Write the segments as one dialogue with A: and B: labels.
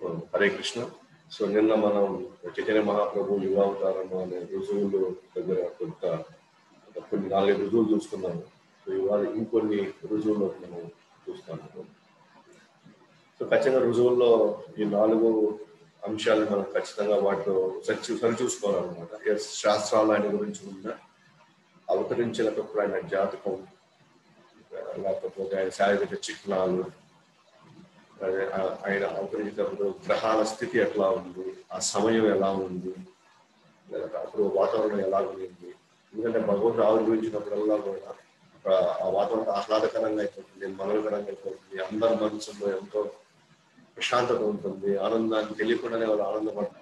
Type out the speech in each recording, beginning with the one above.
A: Hare Krishna so నిన్న మనం చైతన్య మహాప్రభు యుగావతారం అనే రుజువులు దగ్గర కొంత కొన్ని నాలుగైదు రుజువులు చూసుకున్నాము సో ఇవాళ ఇంకొన్ని రుజువులు మనం చూస్తాము సో ఖచ్చితంగా రుజువుల్లో ఈ నాలుగు అంశాలను మనం ఖచ్చితంగా వాటిలో సరి సరిచూసుకోవాలన్నమాట ఎస్ శాస్త్రాలు ఆయన గురించి ఉన్న అవతరించినప్పుడు ఆయన జాతకం లేకపోతే ఆయన శారీరక చిహ్నాలు అదే ఆ- ఆయన అవతరించినప్పుడు గ్రహాల స్థితి ఎట్లా ఉంది ఆ సమయం ఎలా ఉంది లేదా అప్పుడు వాతావరణం ఎలా ఉంది ఎందుకంటే భగవంతుడు ఆవిర్భవించినప్పుడల్లా కూడా ఆ- ఆ వాతావరణం ఆహ్లాదకరంగా అయిపోతుంది మనోహరంగా అయిపోతుంది అందరి మనసులో ఎంతో ప్రశాంతత ఉంటుంది ఆనందాన్ని తెలియకుండానే వాళ్ళు ఆనందపడతారు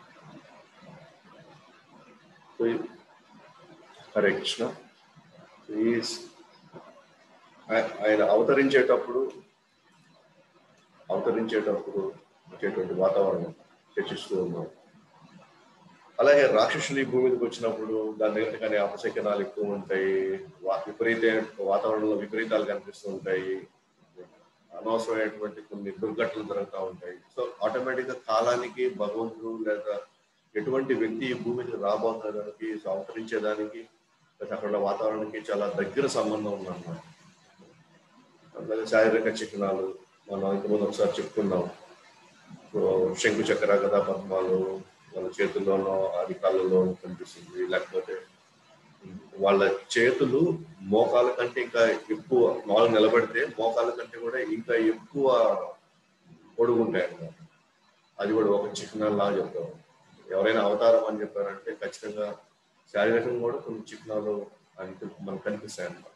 A: సో ఈ- హరే కృష్ణ ఈ ఆయ- ఆయన అవతరించేటప్పుడు అవతరించేటప్పుడు వచ్చేటువంటి వాతావరణం చర్చిస్తూ ఉన్నాం అలాగే రాక్షసులు ఈ భూమి మీదకి వచ్చినప్పుడు దాని దగ్గర కానీ అపశకనాలు ఎక్కువ ఉంటాయి వా- విపరీత వాతావరణంలో విపరీతాలు కనిపిస్తూ ఉంటాయి అనవసరమైనటువంటి కొన్ని దుర్ఘటనలు జరుగుతూ ఉంటాయి సో ఆటోమేటిక్ గా కాలానికి భగవంతుడు లేదా ఎటువంటి వ్యక్తి ఈ భూమి మీద రాబోతున్నదానికి సో అవతరించేదానికి లేదా అక్కడ ఉన్న వాతావరణానికి చాలా దగ్గర సంబంధం ఉందన్నమాట అలాగే శారీరక చిహ్నాలు మనం ఇంతకుముందు ఒకసారి చెప్పుకున్నాం సో శంకు చక్ర గదా పద్మాలు వాళ్ళ చేతుల్లోనో అరికాళ్ళలోనో కనిపిస్తుంది లేకపోతే వాళ్ళ చేతులు మోకాల కంటే ఇంకా ఎక్కువ మామూలు నిలబడితే మోకాల కంటే కూడా ఇంకా ఎక్కువ పొడుగు ఉంటాయి అన్నమాట అది కూడా ఒక చిహ్నాలు లాగా చెప్తాం ఎవరైనా అవతారం అని చెప్పారంటే ఖచ్చితంగా శారీరకంగా కూడా కొన్ని చిహ్నాలు ఆయనకి మనకు కనిపిస్తాయి అన్నమాట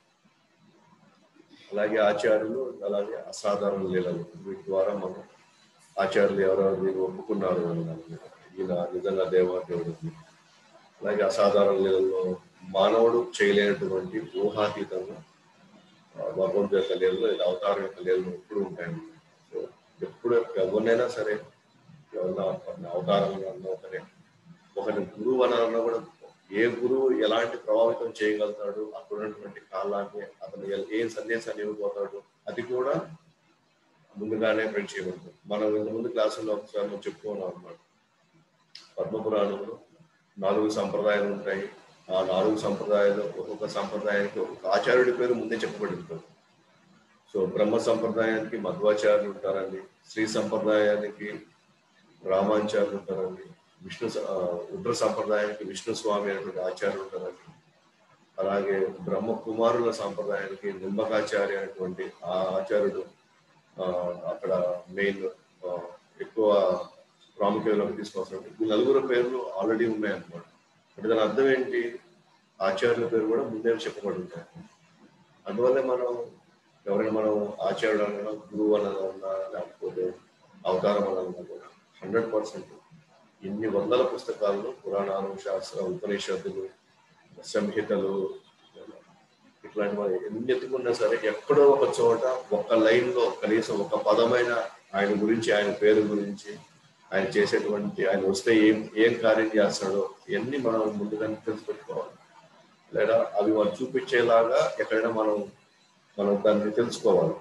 A: అలాగే ఆచార్యులు అలాగే అసాధారణ లీలలు వీటి ద్వారా మనం ఆచార్యులు ఎవరెవరు ఒప్పుకున్నారు అన్నది. ఈయన నిజంగా దేవాదేవుడు అలాగే అసాధారణ లీలలో మానవుడు చేయలేనటువంటి ఊహాతీతంగా ఆ, భగవంతుడి యొక్క లీలలో ఇలా అవతారం యొక్క లీలలు ఎప్పుడు ఉంటాయి సో ఎప్పుడు ఎవరినైనా సరే ఎవరైనా అవతారం అన్నా ఒకరే ఒకరి గురువు అనాలన్నా కూడా ఏ గురువు ఎలాంటి ప్రభావితం చేయగలుగుతాడు అక్కడ ఉన్నటువంటి కాలాన్ని అతను ఎల్- ఏ సందేశాన్ని ఇవ్వబోతాడు అది కూడా ముందుగానే ప్రింట్ చేయబడుతుంది మనం ఇంత ముందు క్లాసుల్లో ఒకసారి మనం చెప్పుకున్నాం అన్నమాట పద్మపురాణంలో నాలుగు సంప్రదాయాలు ఉంటాయి ఆ నాలుగు సంప్రదాయాలు ఒక్కొక్క సంప్రదాయానికి ఒక్కొక్క ఆచార్యుడి పేరు ముందే చెప్పబడి ఉంటుంది సో బ్రహ్మ సంప్రదాయానికి మధ్వాచార్యులు ఉంటారండి శ్రీ సంప్రదాయానికి రామాచార్యులు ఉంటారండి విష్ణు స- ఆ, రుద్ర సంప్రదాయానికి విష్ణు స్వామి అనేటువంటి ఆచార్యులు ఉంటారండి అలాగే బ్రహ్మ కుమారుల సంప్రదాయానికి నింబకాచార్య అనేటువంటి ఆ ఆచార్యుడు ఆ, అక్కడ మెయిన్ ఎక్కువ ప్రాముఖ్యతలోకి తీసుకొస్తారు ఈ నలుగురు పేర్లు ఆల్రెడీ ఉన్నాయన్నమాట అంటే దాని అర్థం ఏంటి ఆచార్యుల పేరు కూడా ముందే చెప్పబడి ఉంటాయి అందువల్లే మనం ఎవరైనా మనం ఆచార్యుడు అన్నా గురువు అన్నా లేకపోతే అవతారం అన్నా కూడా హండ్రెడ్ పర్సెంట్ ఇన్ని వందల పుస్తకాల్లో పురాణాలు శాస్త్ర ఉపనిషత్తులు సంహితలు ఇట్లాంటి మనం ఎన్ని ఎత్తుకున్నా సరే ఎక్కడో ఒక చోట ఒక లైన్ లో కనీసం ఒక పదమైన ఆయన గురించి ఆయన పేరు గురించి ఆయన చేసేటువంటి ఆయన వస్తే ఏం ఏం కార్యం చేస్తాడో ఇవన్నీ మనం ముందుగానే తెలుసుపెట్టుకోవాలి లేదా అవి వాళ్ళు చూపించేలాగా ఎక్కడైనా మనం మనం దాన్ని తెలుసుకోవాలి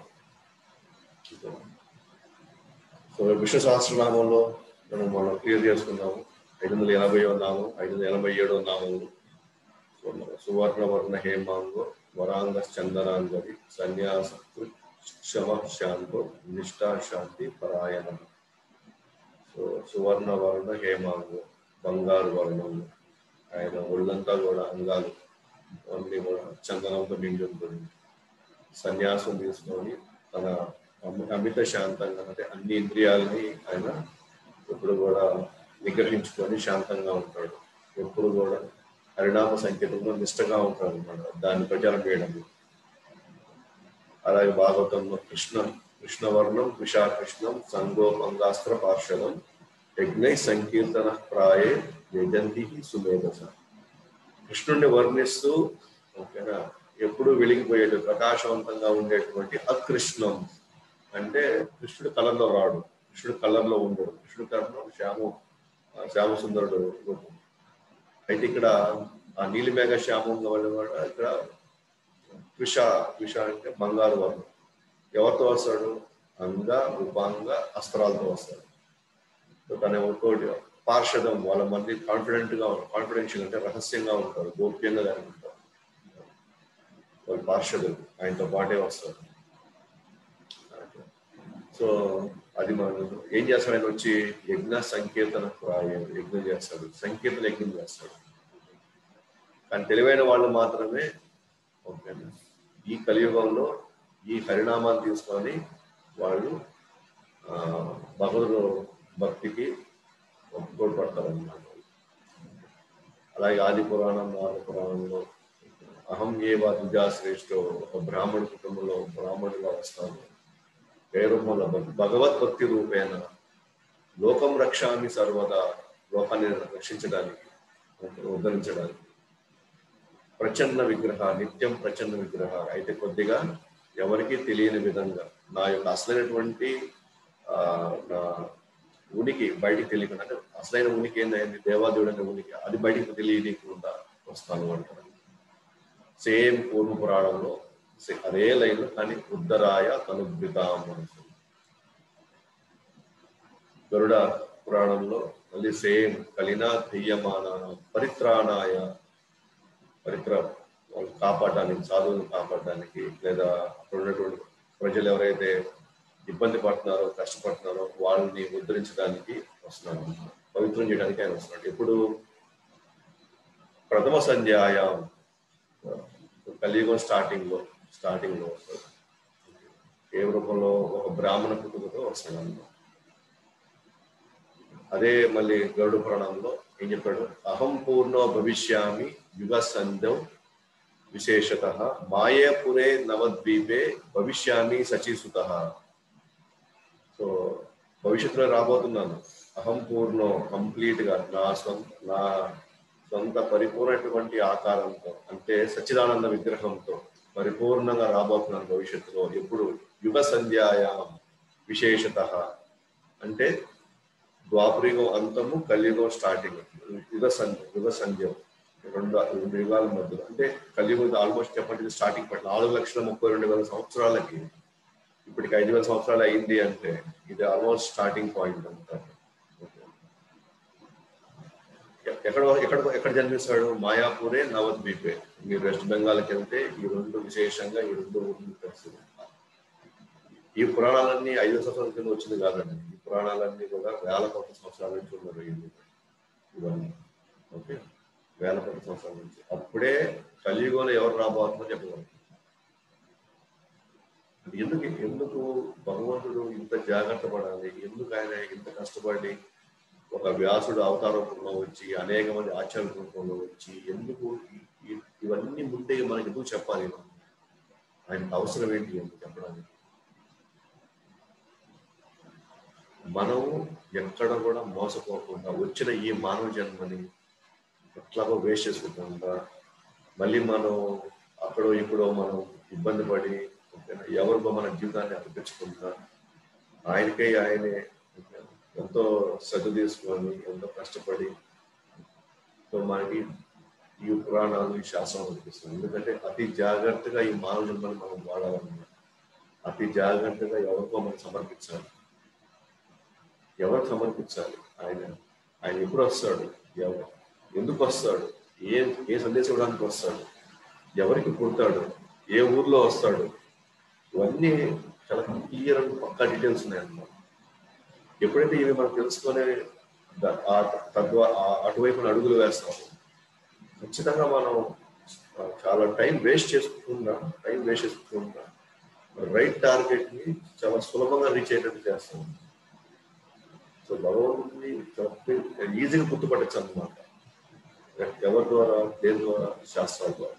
A: సో విష్ణు సహస్రనామంలో మనం మనం క్లియర్ చేసుకున్నాము ఐదు వందల ఎనభై నామం ఐదు వందల ఎనభై ఏడో నామము సువర్ణ వర్ణ హేమాంగో వరాంగ చందనాంగరి సన్యాస క్షమ శాంతో నిష్ఠా శాంతి పరాయణ సో సువర్ణ వర్ణ హేమాంగో బంగారు వర్ణము ఆయన ఒళ్ళంతా కూడా అంగాలు అన్ని కూడా చందనంతో నిండి ఉంటుంది సన్యాసం తీసుకొని తన అమి- అమిత శాంతంగా అంటే అన్ని ఇంద్రియాలని ఆయన ఎప్పుడు కూడా నిగ్రహించుకొని శాంతంగా ఉంటాడు ఎప్పుడు కూడా హరినామ సంకేతంలో నిష్టగా ఉంటాడు అనమాట దాన్ని ప్రచారం చేయడం అలాగే భాగవతంలో కృష్ణ కృష్ణవర్ణం విశాకృష్ణం సంగోపంగాస్త్ర పార్షదం యజ్ఞై సంకీర్తన ప్రాయే యజంతి సుమేధస కృష్ణుడిని వర్ణిస్తూ ఓకేనా ఎప్పుడు వెలిగిపోయేది ప్రకాశవంతంగా ఉండేటువంటి అకృష్ణం అంటే కృష్ణుడు కలంలో రాడు కృష్ణుడు కలంలో ఉండడు కృష్ణుడు కలంలో శ్యాము ఆ శ్యామ సుందరుడు రూపం అయితే ఇక్కడ ఆ నీలిమేఘ శ్యామంగా వాడు ఇక్కడ కృష కృష అంటే బంగారు వర్ణం ఎవరితో వస్తాడు అంగ ఉపాంగ అస్త్రాలతో వస్తాడు సో తన ఇంకోటి పార్షదం వాళ్ళ మంది కాన్ఫిడెంట్ గా కాన్ఫిడెన్షియల్ అంటే రహస్యంగా ఉంటారు గోప్యంగా దాని ఉంటారు వాళ్ళు పార్షదులు ఆయనతో పాటే వస్తారు సో అది మనం ఏం చేస్తాడు ఆయన వచ్చి యజ్ఞ సంకీర్తన ప్రాయ యజ్ఞం చేస్తాడు సంకీర్తన యజ్ఞం చేస్తాడు కానీ తెలివైన వాళ్ళు మాత్రమే ఓకేనా ఈ కలియుగంలో ఈ పరిణామాన్ని తీసుకొని వాళ్ళు ఆ, భగవదు భక్తికి ఒప్పుకోడు పడతారు అన్నమాట అలాగే ఆది పురాణం ఆది పురాణంలో అహం ఏవా దుజా శ్రేష్ఠో ఒక బ్రాహ్మణ కుటుంబంలో బ్రాహ్మణుగా వస్తాను ఏ రూపంలో భక్- భగవద్భక్తి రూపేణ లోకం రక్షామి సర్వదా లోకాన్ని రక్షించడానికి ఉద్ధరించడానికి ప్రచన్న విగ్రహ నిత్యం ప్రచన్న విగ్రహ అయితే కొద్దిగా ఎవరికి తెలియని విధంగా నా యొక్క అసలైనటువంటి ఆ, నా ఉనికి బయటికి తెలియకుండా అంటే అసలైన ఉనికి ఏంటంటే దేవాదేవుడు అనే ఉనికి అది బయటికి తెలియకుండా వస్తాను అంటారు సేమ్ పూర్వ పురాణంలో సే- అదే లైన్ కానీ ఉద్దరాయ తనుభృతాం అంటుంది గరుడ పురాణంలో మళ్ళీ సేమ్ కలిన దెయ్యమాన పరిత్రాణాయ పరిత్ర వాళ్ళు కాపాడడానికి సాధువులను కాపాడడానికి లేదా అక్కడ ఉన్నటువంటి ప్రజలు ఎవరైతే ఇబ్బంది పడుతున్నారో కష్టపడుతున్నారో వాళ్ళని ఉద్ధరించడానికి వస్తున్నాడు పవిత్రం చేయడానికి ఆయన వస్తున్నాడు ఇప్పుడు ప్రథమ సంధ్యాయం కలియుగం స్టార్టింగ్ లో స్టార్టింగ్ లో వస్తాడు ఏ రూపంలో ఒక బ్రాహ్మణ కుటుంబంతో వస్తాడు అన్నమాట అదే మళ్ళీ గరుడు పురాణంలో ఏం చెప్పాడు అహం పూర్ణో భవిష్యామి యుగ సంధ్యం విశేషత మాయేపురే నవద్వీపే భవిష్యామి సచీసుత సో భవిష్యత్తులో రాబోతున్నాను అహం పూర్ణో కంప్లీట్ గా నా సొంత నా సొంత పరిపూర్ణటువంటి ఆకారంతో అంటే సచ్చిదానంద విగ్రహంతో పరిపూర్ణంగా రాబోతున్నాను భవిష్యత్తులో ఎప్పుడు యుగ సంధ్యాయాం విశేషత అంటే ద్వాపరయుగం అంతము కలియుగం స్టార్టింగ్ యుగ సంధ్య యుగ సంధ్యం రెండు రెండు యుగాల మధ్యలో అంటే కలియుగం ఆల్మోస్ట్ చెప్పండి స్టార్టింగ్ పట్ల నాలుగు లక్షల ముప్పై రెండు వేల సంవత్సరాలకి ఇప్పటికి ఐదు వేల సంవత్సరాలు అయింది అంటే ఇది ఆల్మోస్ట్ స్టార్టింగ్ పాయింట్ అంటారు ఎక్కడ ఎక్కడ ఎక్కడ జన్మిస్తాడు మాయాపూరే నవద్వీపే మీరు వెస్ట్ బెంగాల్కి వెళ్తే ఈ రెండు విశేషంగా ఈ రెండు ఊర్లు తెలుసు ఈ పురాణాలన్నీ ఐదు సంవత్సరాల కింద వచ్చింది కాదండి ఈ పురాణాలన్నీ కూడా వేల కోట్ల సంవత్సరాల నుంచి ఉన్నారు ఇవి ఇవన్నీ ఓకే వేల కోట్ల సంవత్సరాల నుంచి అప్పుడే కలియుగంలో ఎవరు రాబోతుందో చెప్పగలరు ఎందుకు ఎందుకు భగవంతుడు ఇంత జాగ్రత్త పడాలి ఎందుకు ఆయన ఇంత కష్టపడి ఒక వ్యాసుడు అవతార రూపంలో వచ్చి అనేక మంది ఆచార్య రూపంలో వచ్చి ఎందుకు ఈ- ఈ- ఇవన్నీ ముందే మనకి ఎందుకు చెప్పాలి ఆయనకు అవసరం ఏంటి ఎందుకు చెప్పడానికి మనం ఎక్కడ కూడా మోసపోకుండా వచ్చిన ఈ మానవ జన్మని ఎట్లాగో వేస్ట్ చేసుకోకుండా మళ్ళీ మనం అక్కడో ఇక్కడో మనం ఇబ్బంది పడి ఓకేనా, ఎవరికో మన జీవితాన్ని అప్పగించుకుంటా ఆయనకే ఆయనే ఓకేనా, ఎంతో శ్రద్ధ తీసుకొని ఎంతో కష్టపడి సో మనకి ఈ పురాణాలు ఈ శాస్త్రం అనిపిస్తుంది ఎందుకంటే అతి జాగ్రత్తగా ఈ మానవ జన్మని మనం వాడాలన్నమాట అతి జాగ్రత్తగా ఎవరికో మనం సమర్పించాలి ఎవరు సమర్పించాలి ఆయన ఆయన ఎప్పుడు వస్తాడు ఎవరు ఎందుకు వస్తాడు ఏ ఏ సందేశం ఇవ్వడానికి వస్తాడు ఎవరికి పుడతాడు ఏ ఊర్లో వస్తాడు ఇవన్నీ చాలా క్లియర్ అండ్ పక్కా డీటెయిల్స్ ఉన్నాయన్నమాట ఎప్పుడైతే ఇవి మనం తెలుసుకునే ద- ఆ తద్వా ఆ- అటువైపున అడుగులు వేస్తాము ఖచ్చితంగా మనం ఆ, చాలా టైం వేస్ట్ చేసుకుంటా టైం వేస్ట్ చేసుకుంటా రైట్ టార్గెట్ ని చాలా సులభంగా రీచ్ అయ్యేటట్టు చేస్తాం సో భగవంతుని చాలా ఈజీగా గుర్తుపట్టచ్చు అనమాట ఎవరి ద్వారా దేని ద్వారా శాస్త్రాల ద్వారా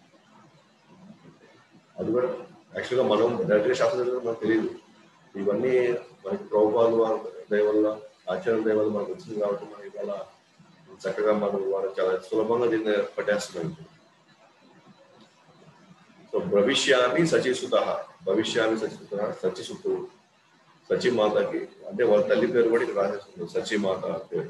A: అది కూడా యాక్చువల్గా మనం డైరెక్ట్గా శాస్త్రం చదివితే మనకు తెలియదు ఇవన్నీ మనకి ప్రభుపాలు వారి దయ వల్ల ఆచార్య దయ వల్ల మనకు వచ్చింది కాబట్టి మనం ఇవాళ చక్కగా మనం వాళ్ళు చాలా సులభంగా దీన్ని పట్టేస్తున్నాం ఇప్పుడు. సో భవిష్యాన్ని సచిసుత భవిష్యాన్ని సచిసుత సచిసుతుడు సచిమాతకి అంటే వాళ్ళ తల్లి పేరు కూడా ఇక్కడ రాసేస్తుంది సచిమాత పేరు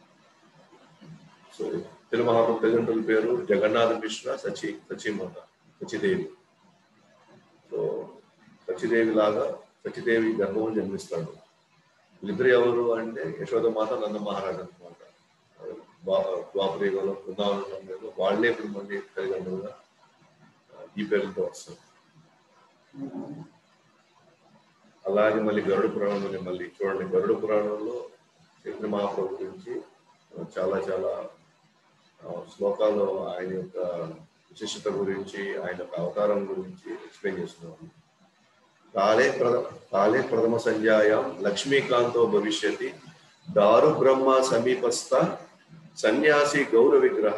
A: సో తెలుగు మహాప్రభు తల్లిదండ్రుల పేరు జగన్నాథ కృష్ణ సచి సచిమాత సచిదేవి సో సచిదేవి లాగా సచిదేవి గర్భం జన్మిస్తాడు వీళ్ళిద్దరు ఎవరు అంటే యశోదమాత నంద మహారాజ్ అనమాట ద్వాపరయుగంలో బృందావనంలో వాళ్ళే ఇప్పుడు మళ్ళీ తల్లిదండ్రులుగా ఈ పేర్లతో వస్తారు అలాగే మళ్ళీ గరుడ పురాణంలో మళ్ళీ చూడండి గరుడ పురాణంలో చైతన్య మహాప్రభు గురించి చాలా చాలా ఆ, శ్లోకాలు ఆయన యొక్క విశిష్టత గురించి ఆయన యొక్క అవతారం గురించి ఎక్స్ప్లెయిన్ చేస్తున్నాను కాలే ప్రథ కాలే ప్రథమ సంధ్యాయాం లక్ష్మీకాంతో భవిష్యతి దారు బ్రహ్మ సమీపస్థ సన్యాసి గౌర విగ్రహ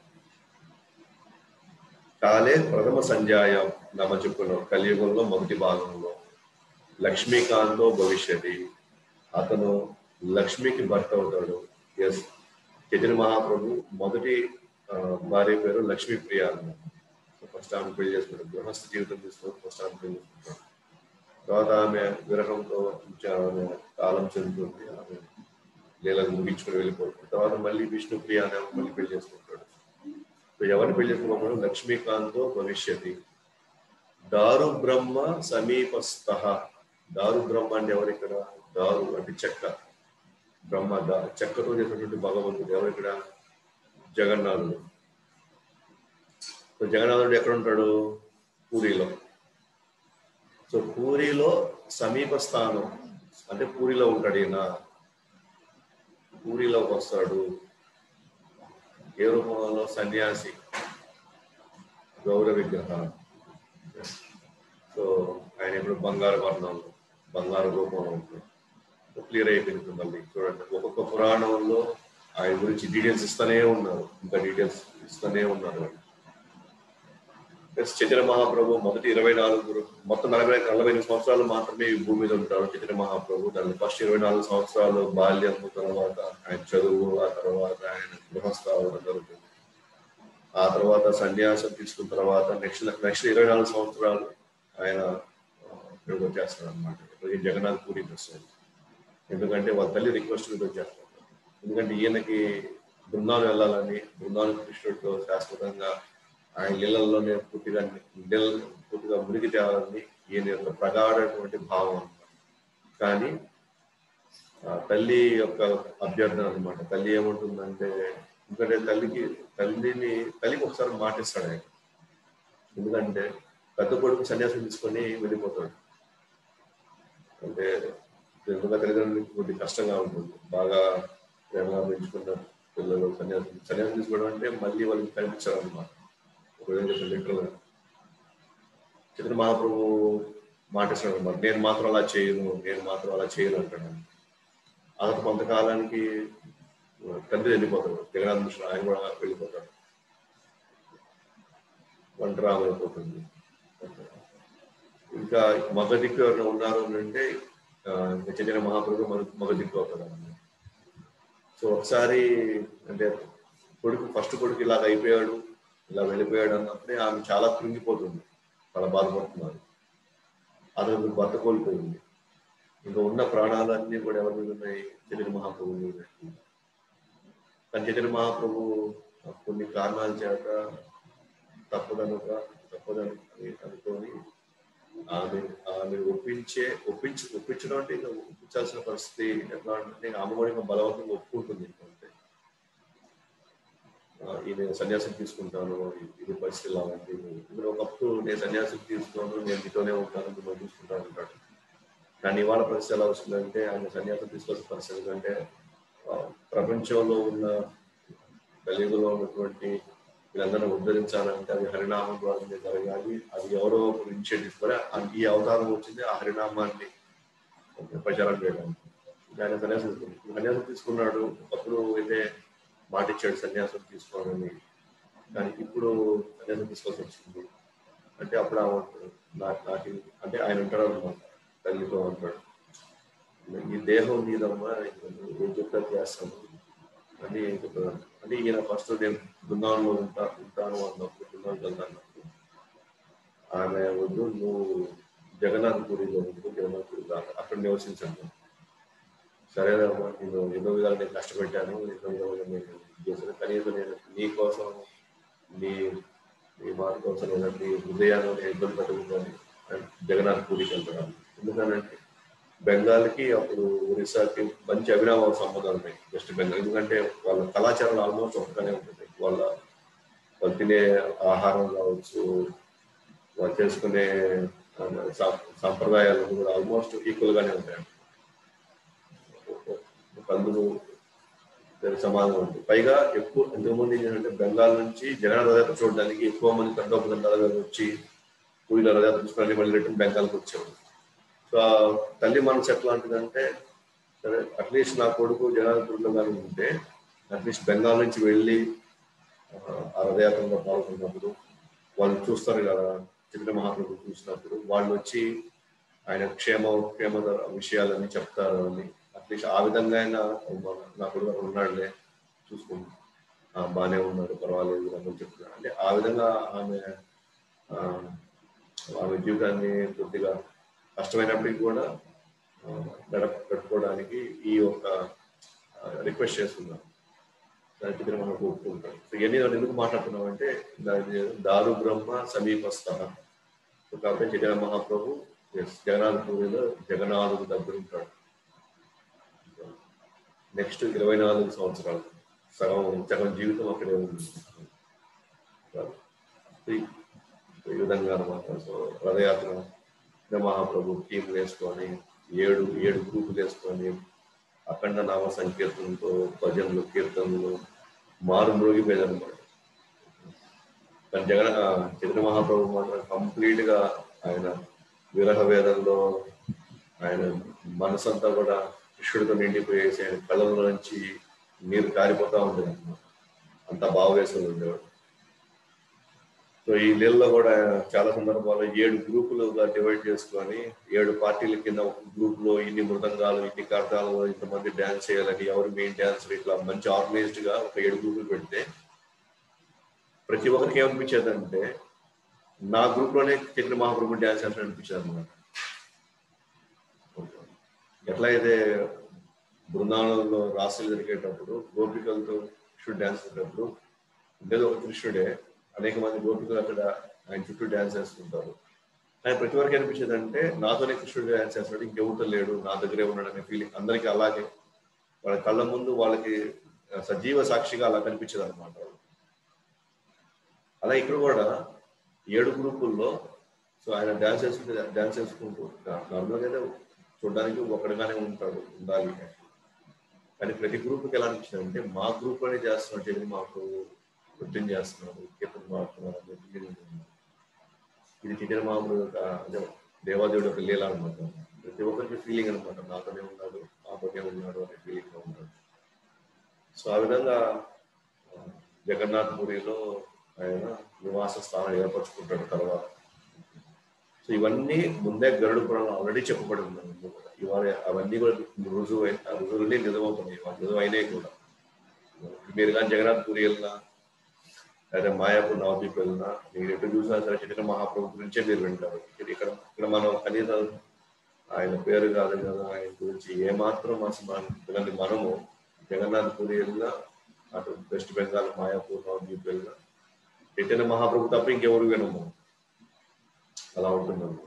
A: కాలే ప్రథమ సంధ్యాయాం నమ్మ చెప్పుకున్నాం కలియుగంలో మొదటి భాగంలో లక్ష్మీకాంతో భవిష్యతి అతను లక్ష్మికి భర్త అవుతాడు ఎస్ చైతన్య మహాప్రభు మొదటి ఆ, భార్య పేరు లక్ష్మీప్రియ అన్నమాట ఫస్ట్ ఆమె పెళ్లి చేసుకుంటాడు గృహస్థ జీవితం తీసుకొని ఫస్ట్ ఆమె పెళ్లి చేసుకుంటాడు తర్వాత ఆమె విరహంతో చా- ఆమె కాలం చెందుతుంది ఆమె లీలకు ముగించుకుని వెళ్ళిపోతుంది తర్వాత మళ్ళీ విష్ణుప్రియ అనే ఆమె మళ్ళీ పెళ్లి చేసుకుంటాడు సో ఎవరిని పెళ్లి చేసుకున్నప్పుడు లక్ష్మీకాంతో భవిష్యతి దారు బ్రహ్మ సమీపస్థ దారు బ్రహ్మ అంటే ఎవరు ఇక్కడ దారు అంటే చెక్క బ్రహ్మ దా చెక్కతో చేసినటువంటి భగవంతుడు ఎవరు ఇక్కడ జగన్నాథుడు సో జగన్నాథుడు ఎక్కడ ఉంటాడు పూరిలో సో పూరిలో సమీప స్థానం అంటే పూరిలో ఉంటాడు ఈయన పూరిలోకి వస్తాడు ఏ రూపంలో సన్యాసి గౌర విగ్రహం సో ఆయన ఇప్పుడు బంగారు వర్ణంలో బంగారు రూపంలో ఉంటుంది క్లియర్ అయిపోయింది మళ్ళీ చూడండి ఒక్కొక్క పురాణంలో ఆయన గురించి డీటెయిల్స్ ఇస్తూనే ఉన్నారు ఇంకా డీటెయిల్స్ ఇస్తూనే ఉన్నారు ప్లస్ చైతన్య మహాప్రభు మొదటి ఇరవై నాలుగు మొత్తం నలభై నలభై ఎనిమిది సంవత్సరాలు మాత్రమే ఈ భూమి మీద ఉంటారు చైతన్య మహాప్రభు దాని ఫస్ట్ ఇరవై నాలుగు సంవత్సరాలు బాల్యం తర్వాత ఆయన చదువు ఆ తర్వాత ఆయన గృహస్థ అవడం జరుగుతుంది ఆ తర్వాత సన్యాసం తీసుకున్న తర్వాత నెక్స్ట్ నెక్స్ట్ ఇరవై నాలుగు సంవత్సరాలు ఆయన ఆ, ఇక్కడికి వచ్చేస్తారు అనమాట ఇక్కడికి జగన్నాథ్ పూరికి వస్తారు ఎందుకంటే వాళ్ళ తల్లి రిక్వెస్ట్ మీద వచ్చేస్తారు ఎందుకంటే ఈయనకి బృందావనం వెళ్ళాలని బృందావనం కృష్ణుడితో శాశ్వతంగా ఆయన ఇళ్లలోనే పూర్తిగా నీళ్ళ పూర్తిగా మునిగి తేవాలని ఈయన యొక్క ప్రగాఢటువంటి భావం అన్నమాట కానీ ఆ తల్లి యొక్క అభ్యర్థన అనమాట తల్లి ఏముంటుందంటే ఎందుకంటే తల్లికి తల్లిని తల్లికి ఒకసారి మాటిస్తాడు ఆయన ఎందుకంటే పెద్ద కొడుకు సన్యాసం తీసుకొని వెళ్ళిపోతాడు అంటే ఎందుకంటే తల్లిదండ్రులకి కొద్ది కష్టంగా ఉంటుంది బాగా ప్రేమగా పెంచుకున్న పిల్లలు సన్యాసం సన్యాసం తీసుకోవడం అంటే మళ్ళీ వాళ్ళకి కనిపించారు అనమాట ఒక విధంగా లిటరల్ చిత్ర మహాప్రభు మాటిస్తాడు అనమాట నేను మాత్రం అలా చేయను నేను మాత్రం అలా చేయను అంటాడు అలా కొంతకాలానికి తండ్రి వెళ్ళిపోతాడు జగన్నాథ్ మిశ్ర ఆయన కూడా వెళ్ళిపోతాడు ఒంటరామ అయిపోతుంది ఇంకా మగ దిక్కు ఎవరైనా ఉన్నారు అని అంటే ఆ, ఇంకా చైతన్య మహాప్రభు మగ మగ దిక్కు అవుతాడు అన్నమాట సో ఒకసారి అంటే కొడుకు ఫస్ట్ కొడుకు ఇలాగ అయిపోయాడు ఇలా వెళ్ళిపోయాడు అన్నప్పుడే ఆమె చాలా కృంగిపోతుంది చాలా బాధపడుతున్నారు అతను భర్త కోల్పోయింది ఇంకా ఉన్న ప్రాణాలన్నీ కూడా ఎవరి మీద ఉన్నాయి చైతన్య మహాప్రభు మీద ఉన్నాయి. కానీ చైతన్య మహాప్రభు కొన్ని కారణాల చేత తప్పదనుక తప్పదని అనుకొని ఆమె ఆమె ఒప్పించే ఒప్పించి ఒప్పించడం అంటే ఇంకా ఒప్పించాల్సిన పరిస్థితి ఎట్లా అంటే ఆమె కూడా ఇంకా బలవంతంగా ఒప్పుకుంటుంది అంటే ఆ, ఈయన సన్యాసం తీసుకుంటాను ఇది పరిస్థితి ఇలా ఉంది ఇప్పుడు ఒకప్పుడు నేను సన్యాసం తీసుకోను నేను మీతోనే ఉంటాను మిమ్మల్ని చూసుకుంటాను అంటాడు కానీ ఇవాళ పరిస్థితి ఎలా వస్తుందంటే ఆయన సన్యాసం తీసుకోవాల్సిన పరిస్థితి ఎందుకంటే ఆ, ప్రపంచంలో ఉన్న కలియుగంలో ఉన్నటువంటి వీళ్ళందరినీ ఉద్ధరించాలంటే అది హరినామం ద్వారా జరగాలి అది ఎవరో ఒకరు ఇనిషియేటివ్ తీసుకొని ఆ- ఈ అవతారం వచ్చింది ఆ హరినామాన్ని ప్రచారం చేయడానికి ఆయన సన్యాసం తీసుకున్నాడు సన్యాసం తీసుకున్నాడు అప్పుడు అయితే మాట ఇచ్చాడు సన్యాసం తీసుకోవాలని కానీ ఇప్పుడు సన్యాసం తీసుకోవాల్సి వచ్చింది అంటే అప్పుడు ఆమె అంటాడు, నాకు నాకు ఇది- అంటే ఆయన అంటాడు అనమాట తల్లితో అంటాడు ఈ దేహం మీదమ్మా ఏం చెప్తా చేస్తాను అని చెప్తాను అంటే ఈయన ఫస్ట్ నేను బృందావనంలో ఉంటా ఉంటాను అన్నప్పుడు బృందావనం వెళ్తాను అన్నప్పుడు ఆమె వద్దు నువ్వు జగన్నాథ్ పూరిలో ఉండు జగన్నాథ్ పూరి రా అక్కడ నివసించాను సరేనమ్మా నేను ఎన్నో విధాలు నేను కష్టపెట్టాను ఎన్నో విధాలుగా నేను ఇది చేశాను కనీసం నేను నీ కోసం నీ నీ మాట కోసం నేను నీ హృదయాన్ని నేను ఇబ్బంది పెట్టకుండాని జగన్నాథ్ పూరికి వెళ్తున్నాను ఎందుకంటే బెంగాల్కి అప్పుడు ఒరిస్సాకి మంచి అవినాభావ సంబంధాలు ఉన్నాయి వెస్ట్ బెంగాల్ ఎందుకంటే వాళ్ళ కళాచారాలు ఆల్మోస్ట్ ఒకగానే ఉంటుంది వాళ్ళ వాళ్ళు తినే ఆహారం కావచ్చు వాళ్ళు చేసుకునే ఆ, సం- సంప్రదాయాలు కూడా ఆల్మోస్ట్ ఈక్వల్ గానే ఉంటాయి ఒక అందుకు దానికి సమానం ఉంది పైగా ఎక్కువ ఎంతమంది ఏంటంటే బెంగాల్ నుంచి జగన్ రథయాత్ర చూడడానికి ఎక్కువ మంది తండోపదండాలుగా వచ్చి పూజల రథయాత్ర చూసుకొని మళ్ళీ రిటర్న్ బెంగాల్కి వచ్చేవారు సో ఆ తల్లి మనసు ఎట్లాంటిదంటే సరే అట్లీస్ట్ నా కొడుకు జగన్నాథపురంలో కానీ ఉంటే అట్లీస్ట్ బెంగాల్ నుంచి వెళ్ళి ఆ, ఆ రథయాత్రలో పాల్గొన్నప్పుడు వాళ్ళు చూస్తారు కదా చిత్ర మహాప్రభు చూసినప్పుడు వాళ్ళు వచ్చి ఆయన క్షేమ క్షేమ విషయాలన్నీ చెప్తారు అని అట్లీస్ట్ ఆ విధంగా అయినా మన- నా కొడుకు అక్కడ ఉన్నాడులే చూసుకుంటాం బాగానే ఉన్నాడు పర్వాలేదు అని చెప్తున్నాడు అంటే ఆ విధంగా ఆమె ఆ, ఆమె జీవితాన్ని కొద్దిగా కష్టమైనప్పటికీ కూడా ఆ, గడప గడుపుకోవడానికి ఈ యొక్క రిక్వెస్ట్ చేస్తున్నాం దానికి దగ్గర మనం ఒప్పుకుంటాం సో ఇవన్నీ నేను ఎందుకు మాట్లాడుతున్నాం అంటే దాని దారు బ్రహ్మ సమీపస్థ సో కాబట్టి జగన్ మహాప్రభు yes, జగన్నాథ్ పూరిలో జగన్నాథుడు దగ్గర ఉంటాడు నెక్స్ట్ ఇరవై నాలుగు సంవత్సరాలు సగం సగం జీవితం అక్కడే ఉంది సో ఈ ఈ విధంగా అనమాట సో రథయాత్ర జగన్ మహాప్రభు టీం వేసుకొని ఏడు ఏడు గ్రూపులు వేసుకొని అఖండ నామ సంకీర్తనతో భజనలు కీర్తనలు మారు మ్రోగిపోయేది అనమాట కానీ జగన్ ఆ, చైతన్య మహాప్రభు మాత్రం కంప్లీట్ గా ఆయన విరహ వేదంలో ఆయన మనసంతా కూడా కృష్ణుడితో నిండిపోయేసి ఆయన కళ్ళలో నుంచి నీరు కారిపోతా ఉండేది అనమాట అంత భావవేశంలో ఉండేవాడు సో ఈ లీలలో కూడా చాలా సందర్భాల్లో ఏడు గ్రూపులుగా డివైడ్ చేసుకొని ఏడు పార్టీల కింద ఒక గ్రూప్ లో ఇన్ని మృదంగాలు ఇన్ని కర్తాలు ఇంతమంది డాన్స్ చేయాలని ఎవరు మెయిన్ డాన్సర్ ఇట్లా మంచి ఆర్గనైజ్డ్ గా ఒక ఏడు గ్రూపులు పెడితే ప్రతి ఒక్కరికి ఏమనిపించేది అంటే నా గ్రూప్ లోనే చక్ర మహాప్రభు డాన్స్ చేస్తాడు అనిపించేది అనమాట ఎట్లా అయితే బృందావనంలో రాసులు జరిగేటప్పుడు గోపికలతో కృష్ణుడు డాన్స్ చేసేటప్పుడు ఉండేది ఒక కృష్ణుడే అనేక మంది గోపికలు అక్కడ ఆయన చుట్టూ డాన్స్ చేస్తుంటారు కానీ ప్రతి వరకు అనిపించేది అంటే నాతోనే కృష్ణుడు డాన్స్ చేస్తాడు ఇంకెవరితో లేడు నా దగ్గరే ఉన్నాడు అనే ఫీలింగ్ అందరికీ అలాగే వాళ్ళ కళ్ళ ముందు వాళ్ళకి ఆ, సజీవ సాక్షిగా అలా కనిపించేది అనమాట అలా ఇక్కడ కూడా ఏడు గ్రూపుల్లో సో ఆయన డాన్స్ చేసుకుంటే డాన్స్ చేసుకుంటూ నార్మల్గా అయితే చూడడానికి ఒకటిగానే ఉంటాడు ఉండాలి కానీ ప్రతి గ్రూప్కి ఎలా అనిపించింది అంటే మా గ్రూప్ లోనే చేస్తున్నాడు జగన్ మాకు నృత్యం చేస్తున్నాడు కీర్తన మాడుతున్నాడు అనే feeling ఉంది. ఇది చికెన్ మామూలు ఒక అంటే దేవాదేవుడు ఒక లీల అనమాట ప్రతి ఒక్కరికి ఫీలింగ్ అనమాట నాతోనే ఉన్నాడు నాతోనే ఉన్నాడు అనే ఫీలింగ్ లో ఉన్నాడు సో ఆ విధంగా ఆ, జగన్నాథ్ పురిలో ఆయన నివాస స్థానం ఏర్పరచుకుంటాడు తర్వాత సో ఇవన్నీ ముందే గరుడు పురాణం ఆల్రెడీ చెప్పబడి ఉన్నాయి ఇవాళ అవన్నీ కూడా రుజువు అయి- ఆ రుజువులన్నీ నిజమవుతున్నాయి ఇవాళ నిజం అయినాయి కూడా మీరు కానీ జగన్నాథ్ పూరి వెళ్ళినా లేదా మాయాపూర్ నవదీప్ వెళ్ళినా మీరు ఎటు చూసినా సరే చైతన్య మహాప్రభు గురించే మీరు వింటారు ఇక్కడ ఇక్కడ ఇక్కడ మనం కనీసం ఆయన పేరు కాదు కదా ఆయన గురించి ఏమాత్రం అసలు మనం వినని మనము జగన్నాథ్ పూరి వెళ్ళినా అటు వెస్ట్ బెంగాల్ మాయాపూర్ నవదీప్ వెళ్ళినా చైతన్య మహాప్రభు తప్ప ఇంకెవరు వినము అలా ఉంటుందన్నమాట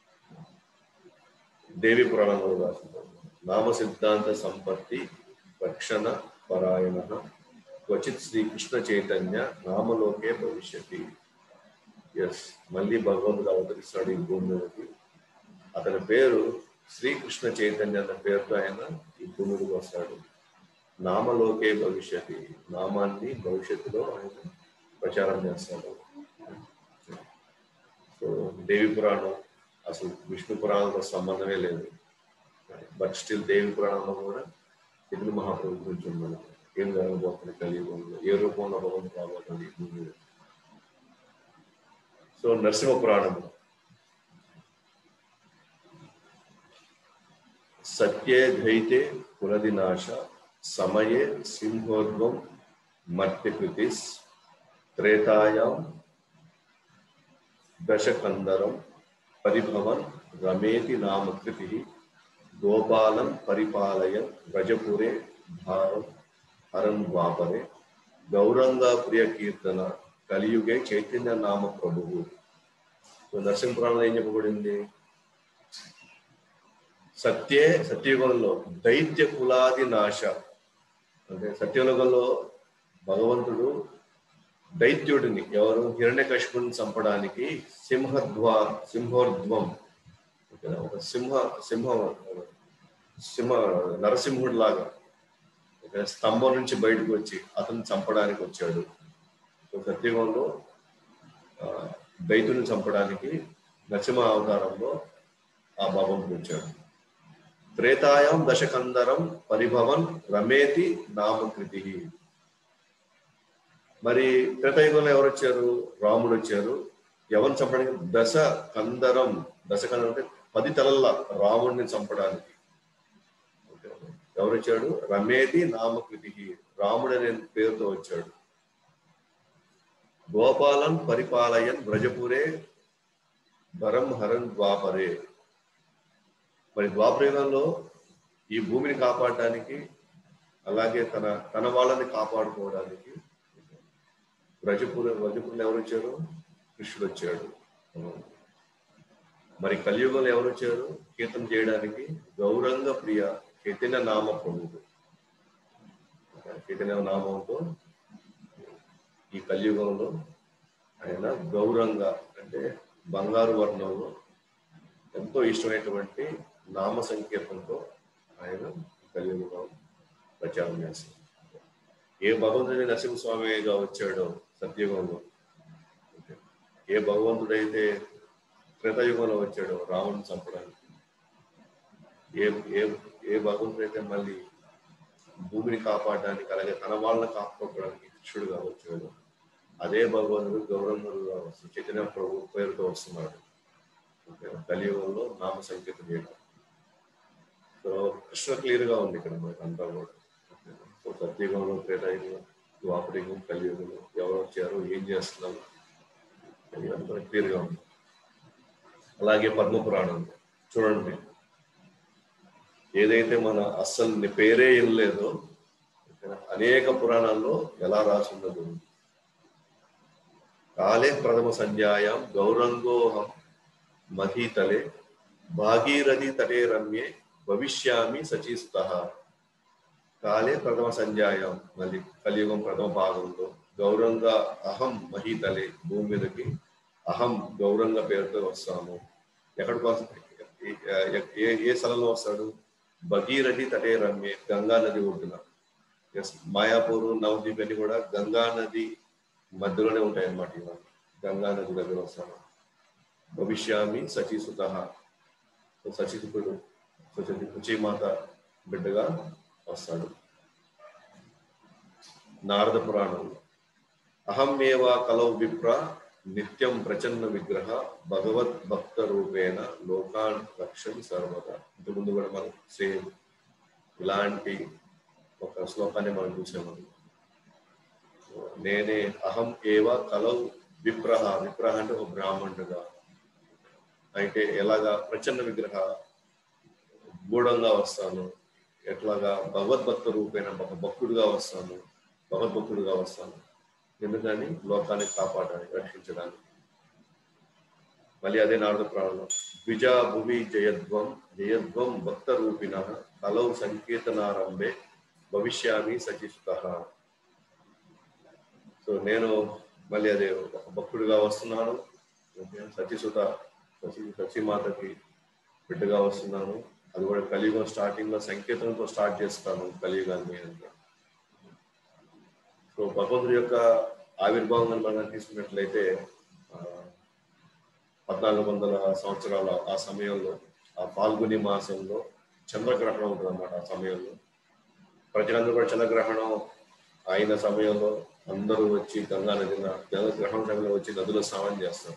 A: దేవి పురాణంలో రాసింది నామ సిద్ధాంత సంపత్తి రక్షణ పరాయణ క్వచిత్ శ్రీకృష్ణ చైతన్య నామలోకే భవిష్యతి ఎస్ మళ్ళీ భగవంతుడు అవతరిస్తాడు ఈ భూమి మీదకి అతని పేరు శ్రీకృష్ణ చైతన్య అన్న పేరుతో ఆయన ఈ భూమి మీదకి వస్తాడు నామలోకే భవిష్యతి నామాన్ని భవిష్యత్తులో ఆయన ప్రచారం చేస్తాడు సో దేవి పురాణం అసలు విష్ణు పురాణంతో సంబంధమే లేదు బట్ స్టిల్ దేవి పురాణంలో కూడా తెలుగు మహాప్రభు గురించి ఉన్నది ఏం జరగబోతుంది కలియుగంలో ఏ రూపంలో భగవంతుడు రాబోతుంది ఈ భూమి మీద. సో నరసింహ పురాణము సత్యే ద్వైతే పునదినాశ సమయే సింహోద్వం మర్త్యకృతిస్ త్రేతాయాం దశకందరం పరిభవన్ రమేతి నామకృతి గోపాలం పరిపాలయన్ వ్రజపురే భారం హరం ద్వాపరే గౌరంగ ప్రియ కీర్తన కలియుగే చైతన్య నామ ప్రభువు సో నరసింహపురాణంలో ఏం చెప్పబడింది సత్యే సత్యయుగంలో దైత్య కులాది నాశ అంటే సత్యయుగంలో భగవంతుడు దైత్యుడిని ఎవరు హిరణ్యకశిపుని చంపడానికి సింహద్వా సింహోర్ధ్వం ఓకేనా? ఒక సింహ సింహ సింహ నరసింహుడు లాగా ఓకే? స్తంభం నుంచి బయటకు వచ్చి అతన్ని చంపడానికి వచ్చాడు సో సత్యయుగంలో ఆ, దైతుని చంపడానికి నరసింహ అవతారంలో ఆ భగవంతుడు వచ్చాడు త్రేతాయం దశకందరం పరిభవన్ రమేతి నామకృతి మరి త్రేతాయుగంలో ఎవరు వచ్చారు రాముడు వచ్చారు ఎవరిని చంపడానికి దశ కందరం దశ కందరం అంటే పది తలల రాముడిని చంపడానికి ఓకే. ఎవరు వచ్చాడు రమేతి నామకృతి రాముడు అనే పేరుతో వచ్చాడు గోపాలన్ పరిపాలయన్ వ్రజపురే వరం హరన్ ద్వాపరే మరి ద్వాపరయుగంలో ఈ భూమిని కాపాడడానికి అలాగే తన తన వాళ్ళని కాపాడుకోవడానికి వ్రజపుర వ్రజపురంలో ఎవరు వచ్చారు కృష్ణుడు వచ్చాడు మరి కలియుగంలో ఎవరు వచ్చారు కీర్తన చేయడానికి గౌరంగ ప్రియ చైతన్య నామ ప్రభువు చైతన్య నామంతో ఈ కలియుగంలో ఆయన గౌరంగ అంటే బంగారు వర్ణంలో ఎంతో ఇష్టమైనటువంటి నామ సంకీర్తనతో ఆయన ఈ కలియుగంలో ప్రచారం చేస్తారు ఏ భగవంతుడి నరసింహస్వామిగా వచ్చాడో సత్యయుగంలో ఏ భగవంతుడైతే త్రేతాయుగంలో వచ్చాడో రావణ్ చంపడానికి ఏ ఏ ఏ భగవంతుడైతే మళ్ళీ భూమిని కాపాడడానికి అలాగే తన వాళ్ళని కాపాడుకోవడానికి కృష్ణుడుగా వచ్చాడు అదే భగవంతుడు గౌరవముడుగా వస్తుంది చైతన్య ప్రభు పేరుతో వస్తున్నాడు ఓకే, కలియుగంలో నామ సంకేతం చేయడం సో కృష్ణ క్లియర్ గా ఉంది ఇక్కడ మనకి అంతా కూడా సో సత్యయుగంలో త్రేతాయుగం ద్వాపరయుగం కలియుగంలో ఎవరు వచ్చారు ఏం చేస్తున్నారు ఇదంతా క్లియర్ గా ఉంది అలాగే పద్మ పురాణం చూడండి ఏదైతే మన అస్సలు పేరే ఇల్లేదో అనేక పురాణాల్లో ఎలా రాసున్నదో కాలే ప్రథమ సంధ్యాయాం గౌరంగోహం మహీతలే భాగీరథి తటే రమ్యే భవిష్యామి సచీసుత కాలే ప్రథమ సంధ్యాయాం మళ్ళీ కలియుగం ప్రథమ భాగంలో గౌరంగ అహం మహీతలే భూమి మీదకి అహం గౌరంగ పేరుతో వస్తాను ఎక్కడికి వస్తా ఏ ఏ స్థలంలో వస్తాడు భగీరథి తటే రమ్యే గంగా నది ఒడ్డున ఎస్ మాయాపూర్ నవదీప్ అన్ని కూడా గంగా నది మధ్యలోనే ఉంటాయి అన్నమాట ఇవన్నీ గంగా నది దగ్గర వస్తాను భవిష్యామి సచీసుత సచిసుకుడు సుచీమాత బిడ్డగా వస్తాడు నారద పురాణం అహమేవ కలౌ విప్ర నిత్యం ప్రచన్న విగ్రహ భగవద్ భక్త రూపేణ లోకాన్ రక్షం సర్వదా ఇంతకుముందు కూడా మనం సేమ్ ఇలాంటి ఒక శ్లోకాన్ని మనం చూసాము నేనే అహం ఏవ కలౌ విప్రహ విప్రహ అంటే ఒక బ్రాహ్మణుడుగా అయితే ఎలాగా ప్రచన్న విగ్రహ గూఢంగా వస్తాను ఎట్లాగా భగవద్భక్త రూపేణ ఒక భక్తుడుగా వస్తాను భగవద్భక్తుడుగా వస్తాను ఎందుకని లోకాన్ని కాపాడడానికి రక్షించడానికి మళ్ళీ అదే నారద ప్రాణంలో ద్విజ భువి జయధ్వం జయధ్వం భక్త రూపిణ కలౌ సంకీర్తనారంభే భవిష్యామి సచిసుత సో నేను మళ్ళీ అదే ఒక భక్తుడిగా వస్తున్నాను సచిసుత సచి సచిమాతకి బిడ్డగా వస్తున్నాను అది కూడా కలియుగం స్టార్టింగ్ లో సంకేతంతో స్టార్ట్ చేస్తాను కలియుగాన్ని అంటే సో భగవంతుడి యొక్క ఆవిర్భావం మనం తీసుకున్నట్లయితే ఆ, పద్నాలుగు వందల సంవత్సరాల ఆ సమయంలో ఆ పాల్గొని మాసంలో చంద్రగ్రహణం ఉంటుంది అన్నమాట ఆ సమయంలో ప్రజలందరూ కూడా చంద్రగ్రహణం అయిన సమయంలో అందరూ వచ్చి గంగా నదిన చంద్రగ్రహణం సమయంలో వచ్చి నదిలో స్నానం చేస్తారు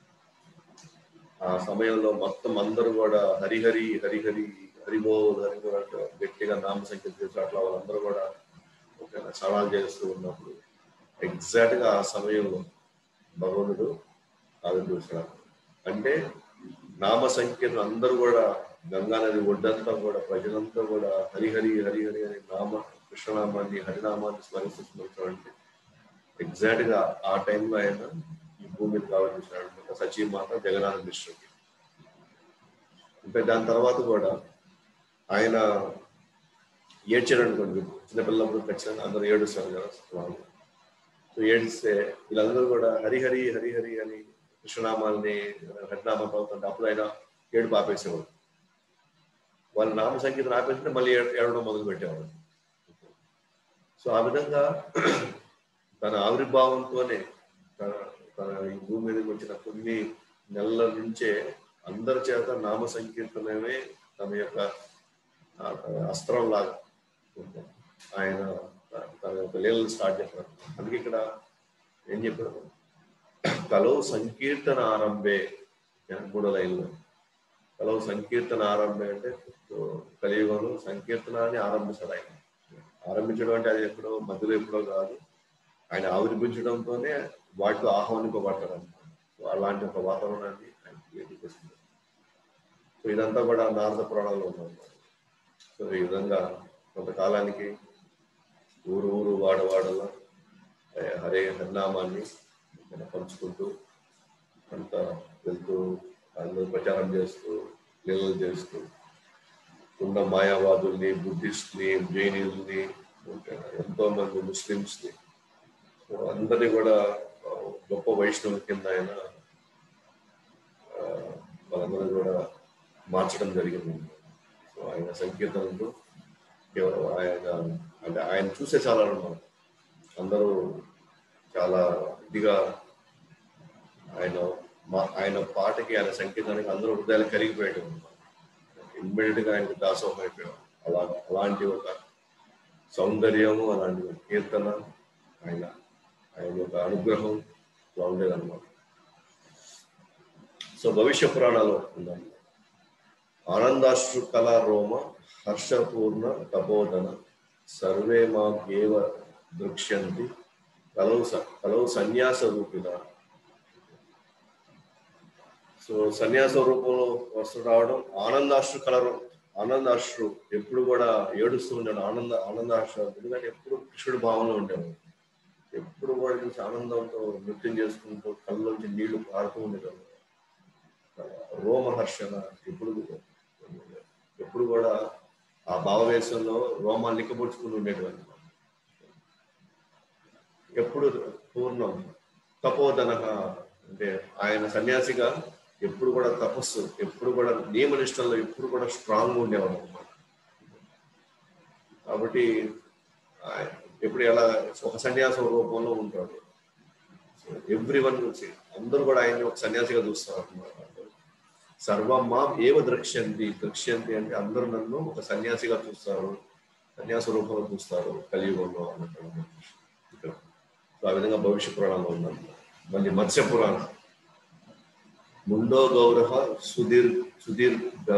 A: ఆ సమయంలో మొత్తం అందరూ కూడా హరిహరి హరిహరి హరిబోల్ హరిబోల్ అంటూ గట్టిగా నామ సంకీర్తిస్తూ అట్లా వాళ్ళందరూ కూడా ఒక సవాల్ చేస్తూ ఉన్నప్పుడు ఎగ్జాక్ట్ గా ఆ సమయంలో భగవంతుడు ఆవిర్భవించాడు అంటే నామ సంకీర్తన అందరూ కూడా గంగా నది ఒడ్డంతా కూడా ప్రజలంతా కూడా హరిహరి హరిహరి అని నామ కృష్ణనామాన్ని హరినామాన్ని స్మరిస్తూ అంటే ఎగ్జాక్ట్ గా ఆ టైంలో ఆయన ఈ భూమి మీద ఆవిర్భవించాడు సచీమాత జగన్నాథ మిశ్రకి ఇంకా దాని తర్వాత కూడా ఆయన ఏడ్చాడు అనుకోండి చిన్నపిల్లప్పుడు ఖచ్చితంగా అందరూ ఏడుస్తారు కదా వాళ్ళు సో ఏడిస్తే వీళ్ళందరూ కూడా హరిహరి హరిహరి అని కృష్ణనామాల్ని హరినామం అవుతుంటే అప్పుడు ఆయన ఏడు పాపేసేవాడు వాళ్ళ నామ సంగీతం ఆపేస్తుంటే మళ్ళీ ఏడ- ఏడవడం మొదలు పెట్టేవాడు సో ఆ విధంగా తన ఆవిర్భావంతోనే తన తన ఈ భూమి మీదకి వచ్చిన కొన్ని నెలల నుంచే అందరి చేత నామ సంకీర్తనమే తన యొక్క ఆ, తన అస్త్రం లాగా ఆయన త- తన యొక్క లీలలు స్టార్ట్ చేశారు అందుకే ఇక్కడ ఏం చెప్పారు కలవు సంకీర్తన ఆరంభే మూడో లైన్లో కలవు సంకీర్తన ఆరంభే అంటే సో కలియుగంలో సంకీర్తనాన్ని ఆరంభిస్తాడు ఆయన ఆరంభించడం అంటే అది ఎప్పుడో మధ్యలో ఎప్పుడో కాదు ఆయన ఆవిర్భించడంతోనే వాటితో ఆహ్వానింపబడతారు అనమాట సో అలాంటి ఒక వాతావరణాన్ని ఆయన క్రియేట్ చేస్తుంది సో ఇదంతా కూడా నారద పురాణంలో ఉందన్నమాట సో ఈ విధంగా కొంతకాలానికి ఊరు ఊరు వాడవాడలో ఏ, హరే హరినామాన్ని మనం పంచుకుంటూ అంత వెళ్తూ అందరూ ప్రచారం చేస్తూ లీలలు చేస్తూ ఉన్న మాయావాదుల్ని బుద్ధిస్ట్ని జైనిల్ని ఎంతో మంది ముస్లిమ్స్ని సో అందరినీ కూడా ఆ, గొప్ప వైష్ణవుల కింద ఆయన ఆ, వాళ్ళందరూ కూడా మార్చడం జరిగింది సో ఆయన సంకీర్తనలు కేవలం ఆయన అంటే ఆయన చూసే చాలా అన్నమాట అందరూ చాలా ఇదిగా ఆయన మా ఆయన పాటకి ఆయన సంగీతానికి అందరూ హృదయాలు కరిగిపోయాడు ఇమ్మీడియట్ గా ఆయనకు దాసోహం అయిపోయాం అలా అలాంటి ఒక సౌందర్యము అలాంటి ఒక కీర్తన ఆయన ఆయన యొక్క అనుగ్రహం అలా ఉండేదన్నమాట సో భవిష్య పురాణాలు ఉందండి ఆనందాశ్రు కళ రోమ హర్షపూర్ణ తపోధన సర్వే మాకేవ దృక్ష్యంతి కలవు స- కలవు సన్యాస రూపిణ సో సన్యాస రూపంలో వస్తు రావడం ఆనందాశ్రు కలర్ ఆనందాశ్రు ఎప్పుడు కూడా ఏడుస్తూ ఉండాడు ఆనంద ఆనందాశ్రు ఎందుకంటే ఎప్పుడు కృష్ణుడి భావంలో ఉండేవాడు ఎప్పుడు కూడా చూసి ఆనందంతో నృత్యం చేసుకుంటూ కళ్ళలోంచి నీళ్లు పారుతూ ఉండేవాడు రోమహర్షణ ఎప్పుడు ఎప్పుడు కూడా ఆ భావవేశంలో రోమాలు లిక్కబుచ్చుకుని ఉండేటువంటి ఎప్పుడు పూర్ణం తపోధన అంటే ఆయన సన్యాసిగా ఎప్పుడు కూడా తపస్సు ఎప్పుడు కూడా నియమనిష్టంలో ఎప్పుడు కూడా స్ట్రాంగ్ ఉండేవాడు అనమాట కాబట్టి ఆయన ఎప్పుడు ఎలా ఒక సన్యాసం రూపంలో ఉంటాడు ఎవ్రీ వన్ నుంచి అందరూ కూడా ఆయన్ని ఒక సన్యాసిగా చూస్తారు అనమాట సర్వమ్మ ఏవ ద్రక్ష్యంతి ద్రక్ష్యంతి అంటే అందరూ నన్ను ఒక సన్యాసిగా చూస్తారు సన్యాస రూపంలో చూస్తారు కలియుగంలో అన్నట్టు ఇక్కడ సో ఆ విధంగా భవిష్య పురాణంలో ఉన్నాను మళ్ళీ మత్స్య పురాణం ముండో గౌర సుధీర్ సుధీర్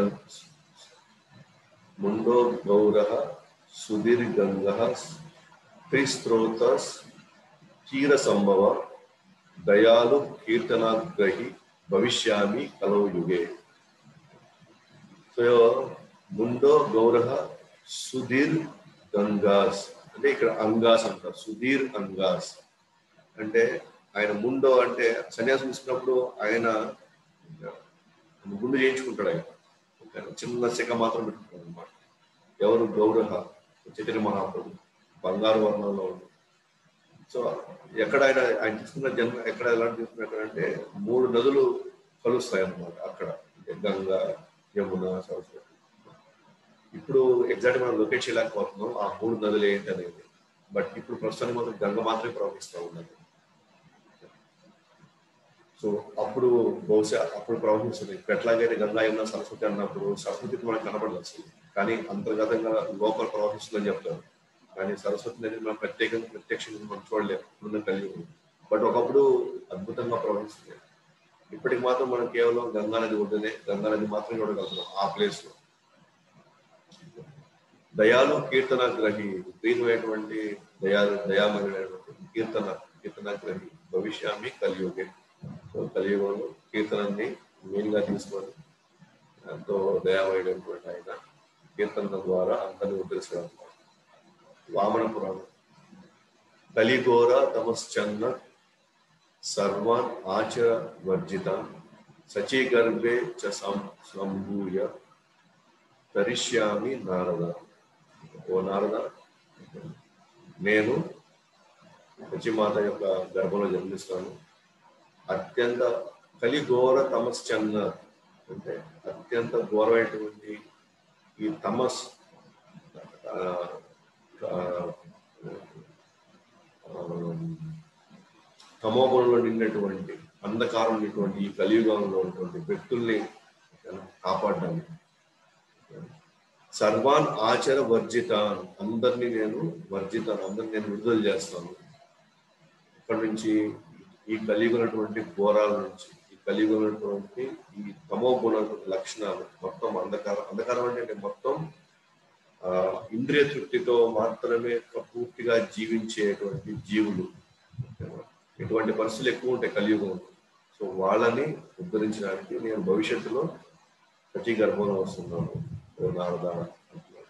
A: ముండో గౌర సుధీర్ గంగ త్రిస్త్రోత చీర సంభవ దయాలు కీర్తనాగ్రహి భవిష్యామి కలవు యుగే సో ముండో గౌర సుధీర్ గంగాస్ అంటే ఇక్కడ అంగాస్ అంటారు సుధీర్ అంగాస్ అంటే ఆయన ముండో అంటే సన్యాసం తీసుకున్నప్పుడు ఆయన గుండు చేయించుకుంటాడు ఆయన ఒక చిన్న శిఖ మాత్రం పెట్టుకుంటాడు అనమాట ఎవరు గౌరహ చైతన్య మహాప్రభు బంగారు వర్ణంలో ఉంది సో ఎక్కడ ఆయన ఆయన తీసుకున్న జన్మ ఎక్కడ ఎలాంటి తీసుకున్న ఎక్కడ అంటే మూడు నదులు కలుస్తాయి అన్నమాట అక్కడ అంటే గంగా యమున సరస్వతి ఇప్పుడు ఎగ్జాక్ట్ మనం లొకేట్ చేయలేకపోతున్నాం ఆ మూడు నదులు ఏంటి అనేది బట్ ఇప్పుడు ప్రస్తుతానికి మాత్రం గంగ మాత్రమే ప్రవహిస్తూ ఉన్నది సో అప్పుడు బహుశా అప్పుడు ప్రవహిస్తుంది ఇప్పుడు ఎట్లాగైతే గంగా యమున సరస్వతి అన్నప్పుడు సరస్వతికి మనకు కనబడదు అసలు కానీ అంతర్గతంగా లోపల ప్రవహిస్తుందని చెప్తారు కానీ సరస్వతి నది మనం ప్రత్యేకంగా ప్రత్యక్షంగా మనం చూడలేము ఇప్పుడున్న కలియుగం బట్ ఒకప్పుడు అద్భుతంగా ప్రవహిస్తుంది ఇప్పటికి మాత్రం మనం కేవలం గంగా నది ఒడ్డునే గంగా నది మాత్రం చూడగలుగుతున్నాం ఆ ప్లేస్ లో దయాలు కీర్తన గ్రహి ప్రియమైనటువంటి దయా దయామయుడైనటువంటి కీర్తన కీర్తన గ్రహి భవిష్యామి కలియుగే సో కలియుగంలో కీర్తనాన్ని మెయిన్ గా తీసుకొని ఎంతో దయామయుడైనటువంటి ఆయన కీర్తన ద్వారా అందరినీ ఉద్ధరించడం వామన పురాణం కలిఘోర తమశ్చన్న సర్వాన్ ఆచర వర్జిత సచీగర్భే చ సం- సంభూయ తరిష్యామి నారద ఓ నారద నేను శచిమాత యొక్క గర్భంలో జన్మిస్తాను అత్యంత కలిఘోర తమశ్చన్న అంటే అత్యంత ఘోరమైనటువంటి ఈ తమస్ ఆ, ఆ, ఆ, తమోగుణంలో నిండినటువంటి అంధకారం ఉన్నటువంటి ఈ కలియుగంలో ఉన్నటువంటి వ్యక్తుల్ని కాపాడడానికి సర్వాన్ ఆచర వర్జితాన్ అందరినీ నేను వర్జితాను అందరిని నేను విడుదల చేస్తాను ఇక్కడ నుంచి ఈ కలియుగనటువంటి ఘోరాల నుంచి ఈ కలియుగనటువంటి ఈ తమో గుణటువంటి లక్షణాలు మొత్తం అంధకారం అంధకారం అంటే మొత్తం ఆ ఇంద్రియ తృప్తితో మాత్రమే పూర్తిగా జీవించేటువంటి జీవులు ఇటువంటి పరిస్థితులు ఎక్కువ ఉంటాయి కలియుగంలో సో వాళ్ళని ఉద్ధరించడానికి నేను భవిష్యత్తులో ప్రతి గర్భంలో వస్తున్నాను ఓ నారద అంటున్నాడు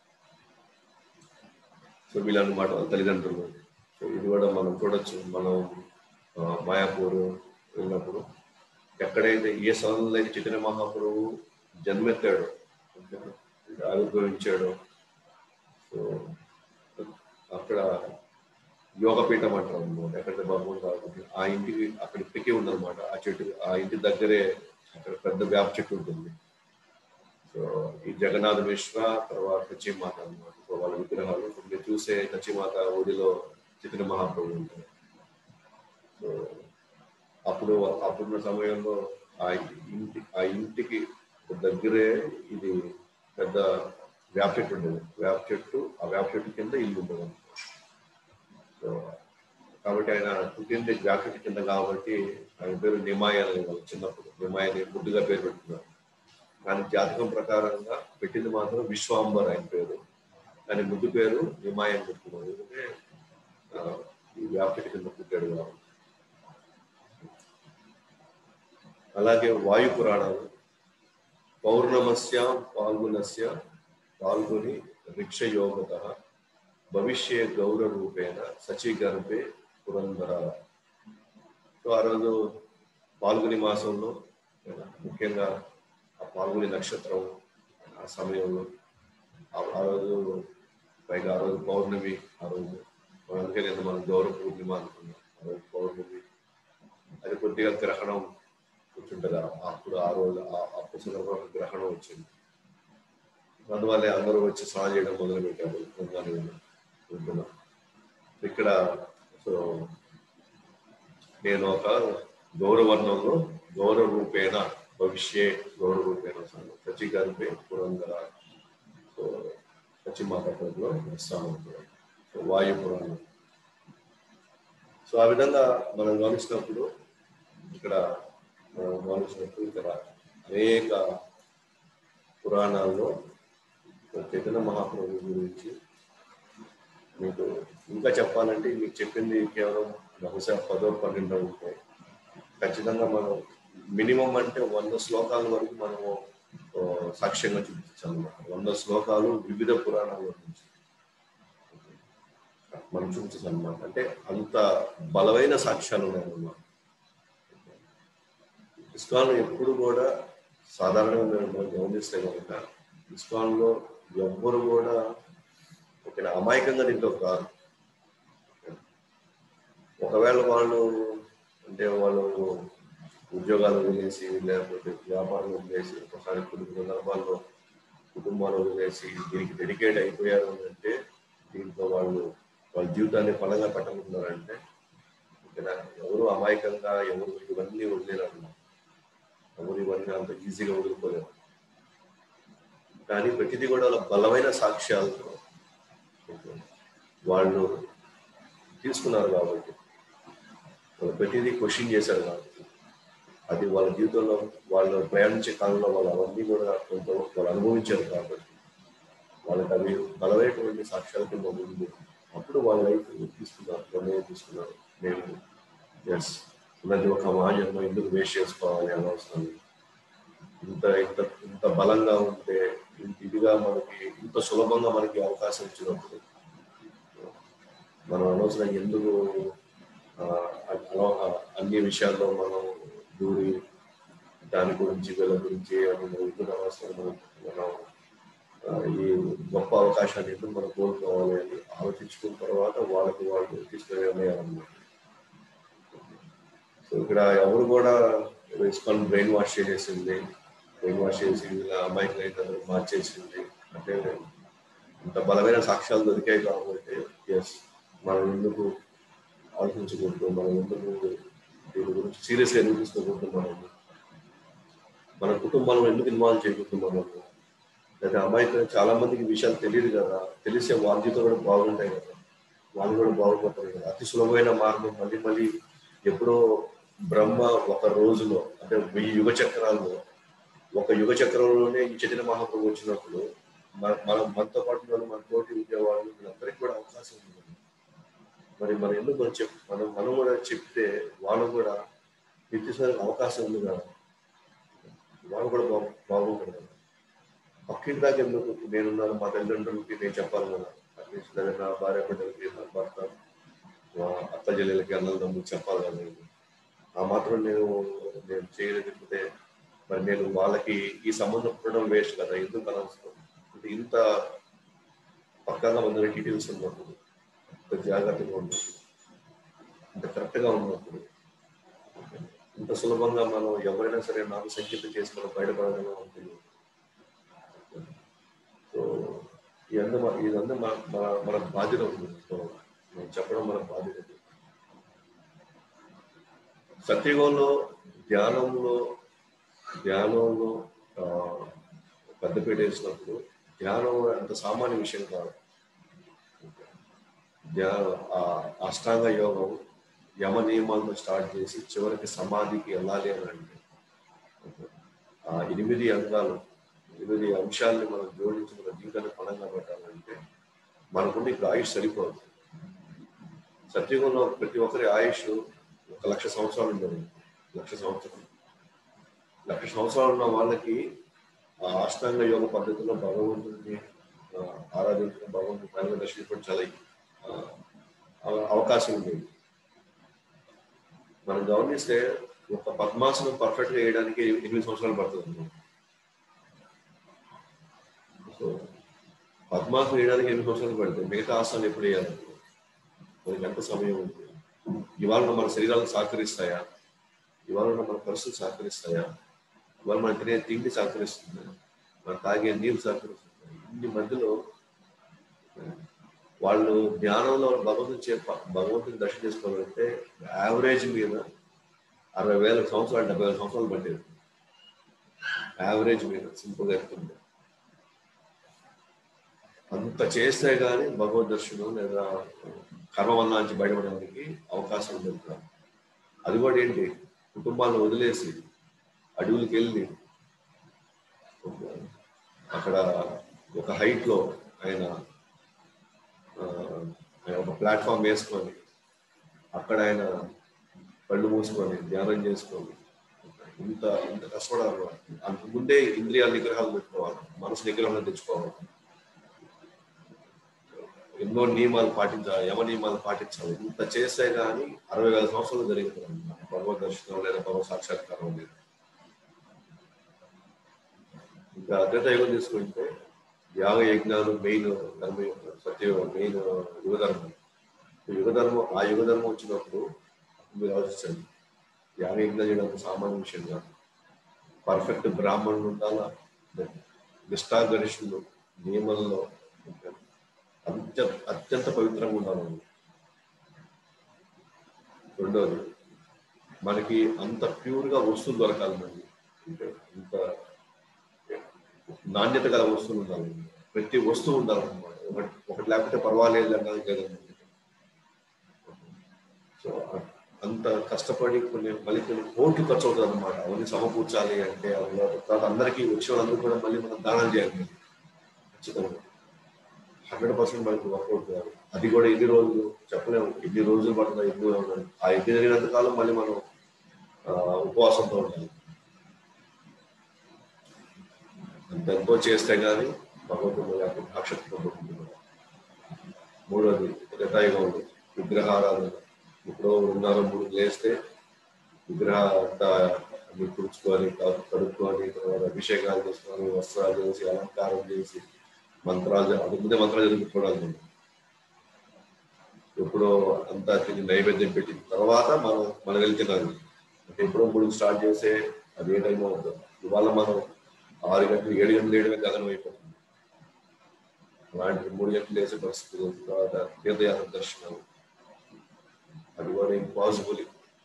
A: సో వీళ్ళన్నమాట వాళ్ళ తల్లిదండ్రులు సో ఇది కూడా మనం చూడొచ్చు మనం ఆ, మాయాపూర్ వెళ్ళినప్పుడు ఎక్కడైతే ఏ స్థలంలో అయితే చైతన్య మహాప్రభు జన్మెత్తాడో ఆవిర్భవించాడో సో అక్కడ యోగపీఠం అంటారు అనమాట ఎక్కడైతే భగవంతుడు కాబట్టి ఆ ఇంటికి అక్కడ ఇప్పటికే ఉందన్నమాట ఆ చెట్టు ఆ ఇంటి దగ్గరే అక్కడ పెద్ద వేప చెట్టు ఉంటుంది సో ఈ జగన్నాథ మిశ్ర తర్వాత కచ్చిమాత అనమాట సో వాళ్ళ విగ్రహాలు ఇప్పుడు మీరు చూసే కచ్చిమాత ఒడిలో చిత్ర మహాప్రభు ఉంటారు సో అప్పుడు అప్పుడున్న సమయంలో ఆ ఇంటి ఆ ఇంటికి దగ్గరే ఇది పెద్ద వేప చెట్టు ఉండేది వేప చెట్టు ఆ వేప చెట్టు కింద ఇల్లు ఉండేది సో కాబట్టి ఆయన పుట్టింది వేప చెట్టు కింద కాబట్టి ఆయన పేరు నిమాయ అని వాళ్ళు చిన్నప్పుడు నిమాయ అని ముద్దుగా పేరు పెట్టుకున్నారు కానీ జాతకం ప్రకారంగా పెట్టింది మాత్రం విశ్వాంబర్ ఆయన పేరు కానీ ముద్దు పేరు నిమాయ అని పెట్టుకున్నారు ఎందుకంటే ఆ, ఈ వేప చెట్టు కింద పుట్టాడు కాబట్టి అలాగే వాయు పురాణాలు పౌర్ణమస్య పాల్గొనస్య పాల్గొని రిక్షయోగత భవిష్యే గౌర రూపేణ సచిగర్భే పురంధర సో ఆ రోజు పాల్గొని మాసంలో ముఖ్యంగా ఆ పాల్గొని నక్షత్రం ఆ సమయంలో ఆ- ఆ రోజు పైగా ఆ రోజు పౌర్ణమి ఆ రోజు మనం అందుకే నేను మనం గౌరవ పూర్ణిమ అనుకున్నాం ఆ రోజు పౌర్ణమి అది కొద్దిగా గ్రహణం కూర్చుంటుంది ఆ- అప్పుడు ఆ రోజు ఆ- అప్పుడు సందర్భంలో గ్రహణం వచ్చింది అందువల్లే అందరూ వచ్చి స్నానం చేయడం మొదలు పెట్టారు గంగాని ఉంటున్నా ఇక్కడ సో నేను ఒక గౌరవర్ణంలో గౌరవ రూపేణ భవిష్యే గౌరవ రూపేణ సచి గారి పురంధర సో సచిమాతలో వస్తాను సో వాయు పురాణం సో ఆ విధంగా మనం గమనించినప్పుడు ఇక్కడ మనం గమనించినప్పుడు ఇక్కడ అనేక పురాణాల్లో చైతన్య మహాప్రభు గురించి మీకు ఇంకా చెప్పాలంటే మీకు చెప్పింది కేవలం బహుశా పదో పన్నెండో ఉంటాయి ఖచ్చితంగా మనం మినిమం అంటే వంద శ్లోకాల వరకు మనము ఆ, సాక్ష్యంగా చూపించాలి అన్నమాట వంద శ్లోకాలు వివిధ పురాణాల నుంచి మనం చూపించాలి అనమాట అంటే అంత బలమైన సాక్ష్యాలు ఉన్నాయన్నమాట ఇస్కాన్ ఎప్పుడు కూడా సాధారణంగా మనం గమనిస్తే కనుక ఇస్కాన్లో ఎవ్వరు కూడా ఒక అమాయకంగా దీంట్లో కాదు ఒకవేళ వాళ్ళు అంటే వాళ్ళు ఉద్యోగాలు వదిలేసి లేకపోతే వ్యాపారం వదిలేసి ఒకసారి కొన్ని సందర్భాల్లో కుటుంబాలు వదిలేసి దీనికి డెడికేట్ అయిపోయారు అని అంటే దీంట్లో వాళ్ళు వాళ్ళ జీవితాన్ని ఫలంగా పెట్టనుకున్నారంటే ఇక్కడ ఎవరు అమాయకంగా ఎవరు ఇవన్నీ వదిలేరు ఎవరు ఇవన్నీ అంత ఈజీగా వదులుకోలేరు కానీ ప్రతిదీ కూడా వాళ్ళ బలమైన సాక్ష్యాలతో వాళ్ళు తీసుకున్నారు కాబట్టి వాళ్ళు ప్రతిదీ క్వశ్చన్ చేశారు కాబట్టి అది వాళ్ళ జీవితంలో వాళ్ళు ప్రయాణించే కాలంలో వాళ్ళు అవన్నీ కూడా కొంత వాళ్ళు అనుభవించారు కాబట్టి వాళ్ళకి అవి బలమైనటువంటి సాక్ష్యాల కింద ఉంది అప్పుడు వాళ్ళ లైఫ్ తీసుకున్నారు నిర్ణయం తీసుకున్నారు నేను ఎస్ ఉన్నది ఒక మహాజన్మ ఎందుకు వేస్ట్ చేసుకోవాలి అనవసరం ఇంత ఇంత ఇంత బలంగా ఉంటే ఇంత ఇదిగా మనకి ఇంత సులభంగా మనకి అవకాశం ఇచ్చినప్పుడు మనం అనవసరం ఎందుకు ఆ, అలా అన్ని విషయాల్లో మనం దూరి దాని గురించి వీళ్ళ గురించి అని మనం ఎందుకు అనవసరం మనం మనం ఆ, ఈ గొప్ప అవకాశాన్ని ఎందుకు మనం కోరుకోవాలి అని ఆలోచించుకున్న తర్వాత వాళ్ళకి వాళ్ళు తీసుకునే నిర్ణయాలు అన్నమాట సో ఇక్కడ ఎవరు కూడా ఇస్కాన్ బ్రెయిన్ వాష్ చేసేసింది బ్రెయిన్ వాష్ చేసి ఇలా అమ్మాయికి అయితే మార్చేసింది అంటే ఇంత బలమైన సాక్ష్యాలు దొరికాయి కాబట్టి ఎస్ మనం ఎందుకు ఆలోచించకూడదు మనం ఎందుకు దీని గురించి సీరియస్గా ఎందుకు తీసుకోకూడదు మనము మన కుటుంబాలను ఎందుకు ఇన్వాల్వ్ చేయకూడదు మనము లేదా అమ్మాయికి చాలా మందికి ఈ విషయాలు తెలియదు కదా తెలిసే వాళ్ళ జీవితం కూడా బాగుంటాయి కదా వాళ్ళు కూడా బాగుపడతారు కదా అతి సులభమైన మార్గం మళ్ళీ మళ్ళీ ఎప్పుడో బ్రహ్మ ఒక రోజులో అంటే వెయ్యి యుగ చక్రాల్లో ఒక యుగ చక్రంలోనే ఈ చైతన్య మహాప్రభు వచ్చినప్పుడు మన మనం మనతో పాటు ఉన్న మన తోటి ఉండేవాళ్ళు వీళ్ళందరికీ కూడా అవకాశం ఉంది మరి మనం ఎందుకు మనం చెప్ మనం మనం కూడా చెప్తే వాళ్ళు కూడా నిత్యసారి అవకాశం ఉంది కదా వాళ్ళు కూడా బాగు బాగుంటుంది కదా పక్కింటి దాకా ఎందుకు నేనున్నాను మా తల్లిదండ్రులకి నేను చెప్పాలి కదా అట్లీస్ట్ లేదా నా భార్య బిడ్డలకి నా భర్త మా అత్త చెల్లెలకి అన్నదమ్ములకి చెప్పాలి కదా నేను ఆ మాత్రం నేను నేను చేయలేకపోతే మరి నేను వాళ్ళకి ఈ సంబంధం ఉండడం వేస్ట్ కదా ఎందుకు అనవసరం అంటే ఇంత పక్కాగా మన డీటెయిల్స్ ఉన్నప్పుడు ఇంత జాగ్రత్తగా ఉన్నప్పుడు ఇంత కరెక్ట్గా ఉన్నప్పుడు ఇంత సులభంగా మనం ఎవరైనా సరే నాకు సంకేతం చేసి మనం బయటపడగలం ఉంటుంది సో ఇదంతా మన- ఇదంతా మన మన- మన బాధ్యత ఉంది సో నేను చెప్పడం మన బాధ్యత సత్యగంలో ధ్యానంలో ధ్యానంలో ఆ, పెద్దపీట వేసినప్పుడు ధ్యానం అంత సామాన్య విషయం కాదు ధ్యాన ఆ అష్టాంగ యోగం యమ నియమాలను స్టార్ట్ చేసి చివరికి సమాధికి వెళ్ళాలి అని అంటే ఆ ఎనిమిది అంగాలు ఎనిమిది అంశాలని మనం జోడించి మన జీవితాన్ని పణంగా పెట్టాలంటే మనకుండి ఇప్పుడు ఆయుష్ సరిపోదు సత్యుగంలో ప్రతి ఒక్కరి ఆయుష్ ఒక లక్ష సంవత్సరాలు ఉండదు లక్ష సంవత్సరాలు లక్ష సంవత్సరాలు ఉన్న వాళ్ళకి ఆ అష్టాంగ యోగ పద్ధతిలో భగవంతుడిని ఆ, ఆరాధించడం భగవంతుని పైన దర్శించడం చాలా ఆ, అవ- అవకాశం ఉండేది మనం గమనిస్తే ఒక పద్మాసనం పర్ఫెక్ట్ గా వేయడానికి ఎనిమిది సంవత్సరాలు పడుతుంది అన్నమాట. సో పద్మాసనం వేయడానికి ఎనిమిది సంవత్సరాలు పడుతుంది మిగతా ఆసనాలు ఎప్పుడు వేయాలి మనకి ఎంత సమయం ఉంటుంది ఇవాళ మన శరీరాలు సహకరిస్తాయా ఇవాళ మన పరిస్థితులు సహకరిస్తాయా ఇవాళ మనం తినే తిండి సహకరిస్తుంది మనం తాగే నీరు సహకరిస్తుంది ఇన్ని మధ్యలో వాళ్ళు ధ్యానంలో భగవంతుని చే భగవంతుని దర్శనం చేసుకోవాలంటే యావరేజ్ మీద అరవై వేల సంవత్సరాలు డెబ్బై వేల సంవత్సరాలు పట్టేది యావరేజ్ మీద సింపుల్గా చెప్తుంది అంత చేస్తే కానీ భగవద్ దర్శనం లేదా కర్మవల్ల నుంచి బయటపడడానికి అవకాశం ఉండదు కదా. అది కూడా ఏంటి కుటుంబాన్ని వదిలేసి అడవులకి వెళ్ళి అక్కడ ఒక హైట్ లో ఆయన ఆ, ఆయన ఒక ప్లాట్ఫామ్ వేసుకొని అక్కడ ఆయన కళ్ళు మూసుకొని ధ్యానం చేసుకొని ఇంత ఇంత కష్టపడాలి అంత ముందే ఇంద్రియాల నిగ్రహాలు పెట్టుకోవాలి మనసు నిగ్రహం తెచ్చుకోవాలి ఎన్నో నియమాలు పాటించాలి యమ నియమాలు పాటించాలి ఇంత చేస్తే కానీ అరవై వేల సంవత్సరాలు జరుగుతుంది భగవద్ దర్శనం లేదా భగవత్ సాక్షాత్కారం లేదు ఇంకా అద్వైత యుగం తీసుకుంటే యాగ యజ్ఞాలు మెయిన్ ధర్మ సత్య మెయిన్ యుగధర్మం ఈ యుగధర్మం ఆ యుగధర్మం వచ్చినప్పుడు మీరు ఆలోచించండి యాగ యజ్ఞాలు చేయడం అంత సామాన్య విషయం కాదు పర్ఫెక్ట్ బ్రాహ్మణులు ఉండాలా నిష్ఠా గణేషులు నియమంలో అత్యంత అత్యంత పవిత్రంగా ఉండాలి రెండోది మనకి అంత ప్యూర్ గా వస్తువులు దొరకాలి మనకి అంటే ఇంత నాణ్యత గల వస్తువులు ఉండాలి ప్రతి వస్తువు ఉండాలన్నమాట ఒకటి ఒకటి లేకపోతే పర్వాలేదు అన్నది కదండి సో అంత కష్టపడి కొన్ని మళ్ళీ కొన్ని కోట్లు ఖర్చు అవుతుంది అనమాట అవన్నీ సమకూర్చాలి అంటే అవన్నీ తర్వాత అందరికీ వచ్చే వాళ్ళందరూ కూడా మళ్ళీ మనం దానం చేయాలి ఖచ్చితంగా హండ్రెడ్ పర్సెంట్ మనకి వర్కౌట్ కాదు అది కూడా ఎన్ని రోజులు చెప్పలేము ఎన్ని రోజులు పడుతుందో ఎన్ని రోజులు ఆ ఎన్ని జరిగినంత కాలం మళ్ళీ మనం ఆ, ఉపవాసంతో ఉండాలి అంతెంతో చేస్తే కానీ భగవంతుడు లేకపోతే అక్షత్రం మూడోది త్రేతాయుగంలో విగ్రహారాధన ఇప్పుడు ఉన్నారు మూడు లేస్తే విగ్రహ అంతా అన్ని తుడుచుకొని కడుక్కొని తర్వాత అభిషేకాలు చేసుకొని వస్త్రాలు చేసి అలంకారం చేసి మంత్రాలు అది ముందే మంత్రాలు చదివి చూడాలి మనం ఎప్పుడో అంతా తిరిగి నైవేద్యం పెట్టిన తర్వాత మనం మనం వెళ్తున్నాం అంటే ఎప్పుడో మూడు స్టార్ట్ చేసే అది ఏ టైం అవుతుంది ఇవాళ మనం ఆరు గంటలు ఏడు గంటలు వేయడమే గగనం అయిపోతుంది అలాంటి మూడు గంటలు వేసే పరిస్థితి ఉంది. తర్వాత తీర్థయాత్ర దర్శనం అది కూడా ఇంపాసిబుల్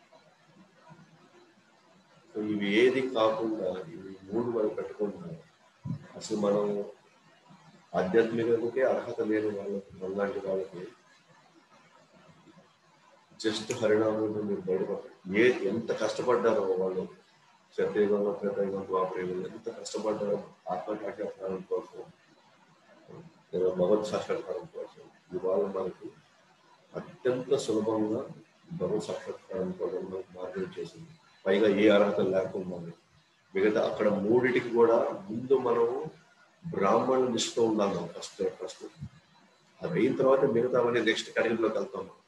A: సో ఇవి ఏది కాకుండా ఇవి మూడు మనం పెట్టుకుంటున్నాం అసలు మనం ఆధ్యాత్మికతకే అర్హత లేని వాళ్ళకి మనలాంటి వాళ్ళకి జస్ట్ హరినామం మీరు బయటపడతారు ఏ ఎంత కష్టపడ్డారో వాళ్ళు సత్యయుగంలో త్రేతయుగం ద్వాపరయుగంలో ఎంత కష్టపడ్డారో ఆత్మ సాక్షాత్కారం కోసం లేదా భగవత్ సాక్షాత్కారం కోసం ఇవాళ మనకి అత్యంత సులభంగా భగవత్ సాక్షాత్కారం కోసం మనకు మార్గం చేసింది పైగా ఏ అర్హత లేకుండా మిగతా అక్కడ మూడిటికి కూడా ముందు మనము బ్రాహ్మణ నిష్ఠ ఉన్నాము ఫస్ట్ ఫస్ట్ అది అయిన తర్వాత మిగతావన్నీ నెక్స్ట్ కేటగిరీలోకి వెళ్తాం మనం.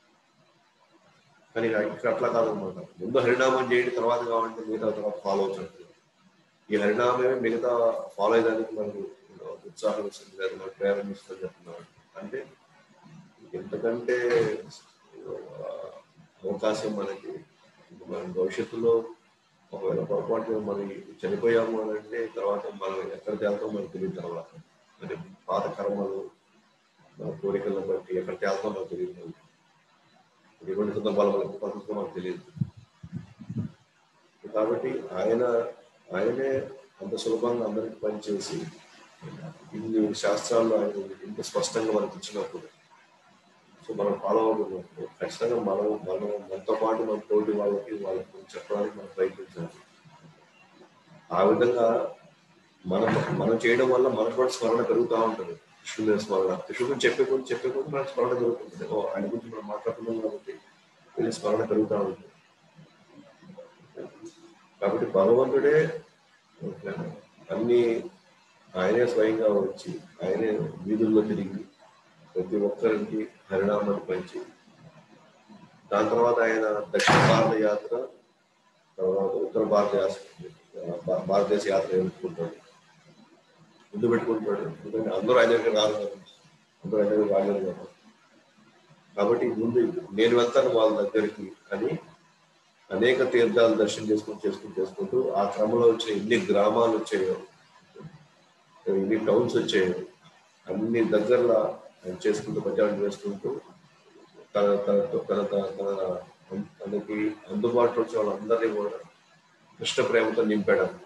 A: కానీ ఇక్కడ అట్లా కాదనమాట ముందు హరినామం చేయండి తర్వాత కావాలంటే మిగతా తర్వాత ఫాలో అవుతుంది ఈ హరినామమే మిగతా ఫాలో అయ్యడానికి మనకు ఉత్సాహం ఇస్తుంది లేదా మనకు ప్రేరణ ఇస్తుంది చెప్తున్నాడు అంటే ఎంతకంటే ఆ, అవకాశం మనకి మన భవిష్యత్తులో ఒకవేళ పొరపాటు మనం చనిపోయాము అని అంటే తర్వాత మనం ఎక్కడికి వెళ్తాం మనకు తెలియదు తర్వాత అంటే పాత కర్మలు మన కోరికలను బట్టి ఎక్కడికి వెళ్తాం మనకు తెలియదు ఎటువంటి సందర్భాలు మనకు పద్ధతిలో మనకు తెలియదు కాబట్టి ఆయన ఆయనే అంత సులభంగా అందరికి పనిచేసి ఇన్ని శాస్త్రాలు ఆయన ఇంత స్పష్టంగా మనకి ఇచ్చినప్పుడు సో మనం ఫాలో అవుతున్నప్పుడు ఖచ్చితంగా మనం మనం మనతో పాటు మన తోటి వాళ్ళకి వాళ్ళకి చెప్పడానికి మనం ప్రయత్నించాలి ఆ విధంగా మన మనం చేయడం వల్ల మనకు కూడా స్మరణ పెరుగుతూ ఉంటుంది కృష్ణుని స్మరణ కృష్ణుని చెప్పే కొద్ది చెప్పే కొద్ది మనకు స్మరణ పెరుగుతుంది ఓ ఆయన గురించి మనం మాట్లాడుతున్నాం కాబట్టి వెళ్ళి స్మరణ పెరుగుతూ ఉంటుంది కాబట్టి భగవంతుడే అన్ని ఆయనే స్వయంగా వచ్చి ఆయనే వీధుల్లో తిరిగి ప్రతి ఒక్కరికి హరినామాన్ని పంచి దాని తర్వాత ఆయన దక్షిణ భారత యాత్ర తర్వాత ఉత్తర భారత యాత్ర భా- భారతదేశ యాత్ర ఎదుర్కొంటాడు ముందు పెట్టుకుంటాడు ఎందుకంటే అందరూ ఆయన దగ్గర రాదు కదా. అందరూ ఆయన దగ్గర రాలేరు కదా కాబట్టి ముందు నేను వెళ్తాను వాళ్ళ దగ్గరికి అని అనేక తీర్థాలు దర్శనం చేసుకుంటూ చేసుకుంటూ చేసుకుంటూ ఆ క్రమంలో వచ్చే ఎన్ని గ్రామాలు వచ్చాయో ఎన్ని టౌన్స్ వచ్చాయో అన్ని దగ్గరలో ఆయన చేసుకుంటూ ప్రచారం చేసుకుంటూ తన తన తన తన తన తనకి అందుబాటులో వచ్చే వాళ్ళందరినీ కూడా కృష్ణ ప్రేమతో నింపాడు అన్నమాట.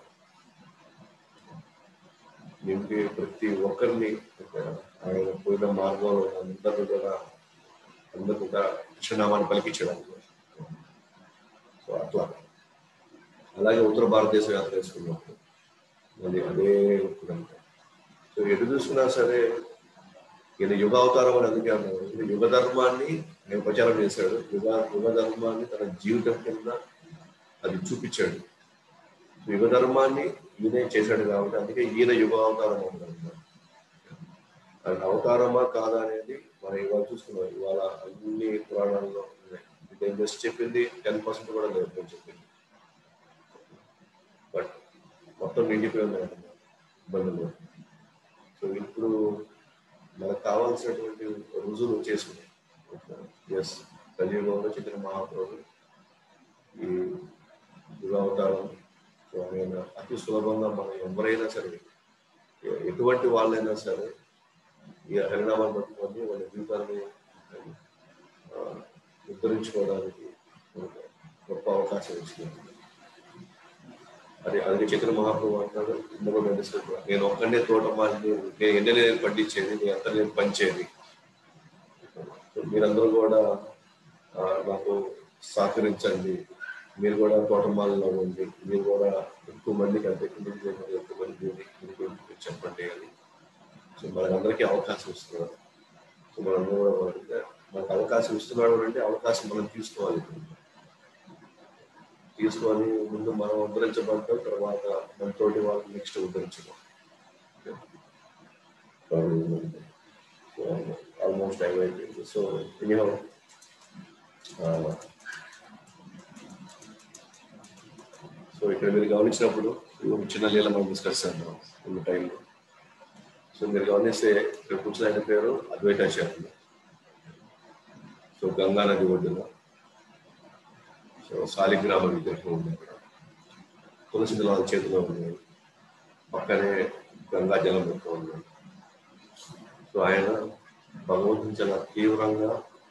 A: నింపి ప్రతి ఒక్కరిని ఆయన పోయిన మార్గంలో అందరూ కూడా అందరూ కూడా కృష్ణనామాన్ని పలికించడానికి సో అట్లా అలాగే ఉత్తర భారతదేశం యాత్ర చేసుకున్నప్పుడు అది అదే ఇదంతా. సో ఎటు చూసుకున్నా సరే ఈయన యుగ అవతారం అని అందుకే అన్నారు ఈయన యుగ ధర్మాన్ని ఆయన ప్రచారం చేశాడు యుగ యుగ ధర్మాన్ని తన జీవితం కింద అది చూపించాడు యుగ ధర్మాన్ని ఈయనే చేశాడు కాబట్టి అందుకే ఈయన యుగ అవతారం అంటారు అది అవతారమా కాదా అనేది మనం ఇవాళ చూసుకున్నాం ఇవాళ అన్ని పురాణాల్లో ఉన్నాయి నేను జస్ట్ చెప్పింది టెన్ పర్సెంట్ కూడా లేదు నేను చెప్పింది బట్ మొత్తం నిండిపోయింది అంటున్నారు ఇబ్బందులు సో ఇప్పుడు మనకు కావాల్సినటువంటి రుజువులు చేసుకున్నాయి ఎస్ కలియుగంలో చెప్పిన మహాప్రభు ఈ యుగ అవతారం సో ఆయన అతి సులభంగా మనం ఎవరైనా సరే ఎ- ఎటువంటి వాళ్ళైనా సరే ఈ హరినామాన్ని పట్టుకొని వాళ్ళ జీవితాన్ని ఆ, ఉద్ధరించుకోవడానికి ఒక గొప్ప అవకాశం ఇచ్చింది అది అందుకే చైతన్య మహాప్రభు అంటాడు ఇందులో నేను discuss చేశాను. నేను ఒక్కనే తోట మాది నేను ఎన్ని నేను పండించేది నేను ఎంత నేను పంచేది సో మీరందరూ కూడా ఆ, నాకు సహకరించండి మీరు కూడా తోటమాలలో ఉండి మీరు కూడా ఎక్కువ మందికి అంత ఎక్కువ మంది లేకపోతే ఎక్కువ మంది దీన్ని దీని గురించి మీరు చెప్పండి అని సో మనకందరికీ అవకాశం ఇస్తున్నారు సో మనందరూ కూడా మనకి మనకు అవకాశం ఇస్తున్నాడు అంటే అవకాశం మనం తీసుకోవాలి తీసుకొని ముందు మనం ఉద్ధరించబడ్డాం తర్వాత మన తోటి వాళ్ళు నెక్స్ట్ ఉద్ధరించడం ఆల్మోస్ట్ టైం అయిపోయింది సో ఎనీహౌ సో ఇక్కడ మీరు గమనించినప్పుడు ఇది ఒక చిన్న లీల మనం డిస్కస్ చేద్దాం ఉన్న టైంలో సో సో మీరు గమనిస్తే ఇక్కడ కూర్చున్న ఆయన పేరు అద్వైతాచార్యులు సో గంగా నది ఒడ్డున సో శాలిగ్రామ విగ్రహం ఉంది అక్కడ తులసి దళాల చేతిలో ఉన్నాయి పక్కనే గంగా జలం పెడుతూ ఉన్నాయి సో ఆయన భగవంతుని చాలా తీవ్రంగా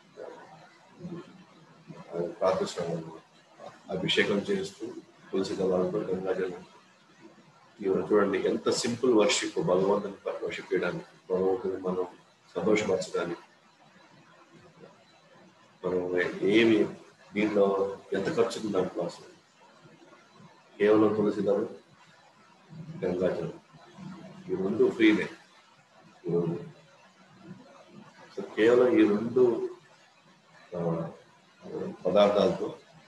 A: ఆయన ప్రార్థిస్తున్నాడు అభిషేకం చేస్తూ తులసి దళాలతో గంగా జలం తీవ్రం చూడండి ఎంత సింపుల్ వర్షిప్ భగవంతుని వర్షిప్ చేయడానికి భగవంతుని మనం సంతోషపరచడానికి మనం ఏమి దీంట్లో ఎంత ఖర్చు ఉంది దాంట్లో అసలు కేవలం తులసి దళం గంగా జలం ఈ రెండు ఫ్రీనే ఈ రెండు సో కేవలం ఈ రెండు ఆ, పదార్థాలతో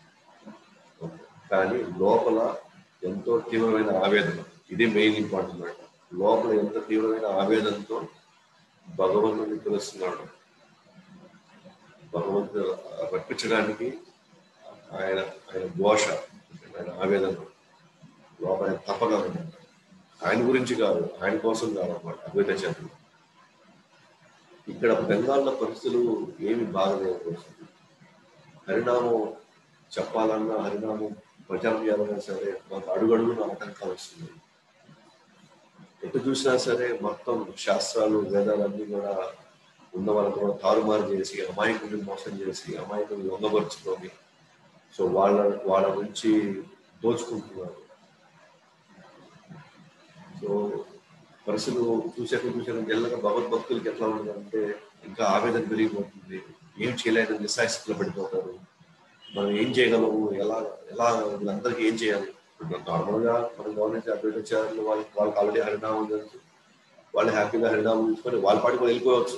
A: కానీ లోపల ఎంతో తీవ్రమైన ఆవేదన ఇది మెయిన్ ఇంపార్టెంట్ మాట లోపల ఎంత తీవ్రమైన ఆవేదనతో భగవంతుని తెలుస్తున్నాడు భగవంతుడు రప్పించడానికి ఆయన ఆయన ఘోష ఆయన ఆవేదన లోపల ఆయన తప్పగా ఉన్నాడు ఆయన గురించి కాదు ఆయన కోసం కాదన్నమాట అద్వైత చేతులు ఇక్కడ బెంగాల్లో పరిస్థితులు ఏమి బాగలేవు పరిస్థితులు హరినామం చెప్పాలన్నా హరినామం ప్రచారం చేయాలన్నా సరే మాకు అడుగడుగున ఆటంకాలు వస్తుంది ఎటు చూసినా సరే మొత్తం శాస్త్రాలు వేదాలన్నీ కూడా ఉన్న వాళ్ళని కూడా తారుమారు చేసి అమాయకుల్ని మోసం చేసి అమాయకుల్ని లొంగపరుచుకొని సో వాళ్ళ వాళ్ళ నుంచి దోచుకుంటున్నారు సో పరిస్థితులు చూసాక చూసాక జల్లగా భగవద్భక్తులకి ఎట్లా ఉంటుందంటే ఇంకా ఆవేదన పెరిగిపోతుంది ఏం చేయలేని నిస్సాయస్థితిలో పడిపోతారు మనం ఏం చేయగలము ఎలా ఎలా వీళ్ళందరికీ ఏం చేయాలి ఇప్పుడు నార్మల్ గా మనం గవర్నమెంట్ అడ్వైజర్లు వాళ్ళకి వాళ్ళకి ఆల్రెడీ హరినామం తెలుసు వాళ్ళు హ్యాపీగా హరినామం తీసుకొని వాళ్ళ పాటికి వాళ్ళు వెళ్ళిపోవచ్చు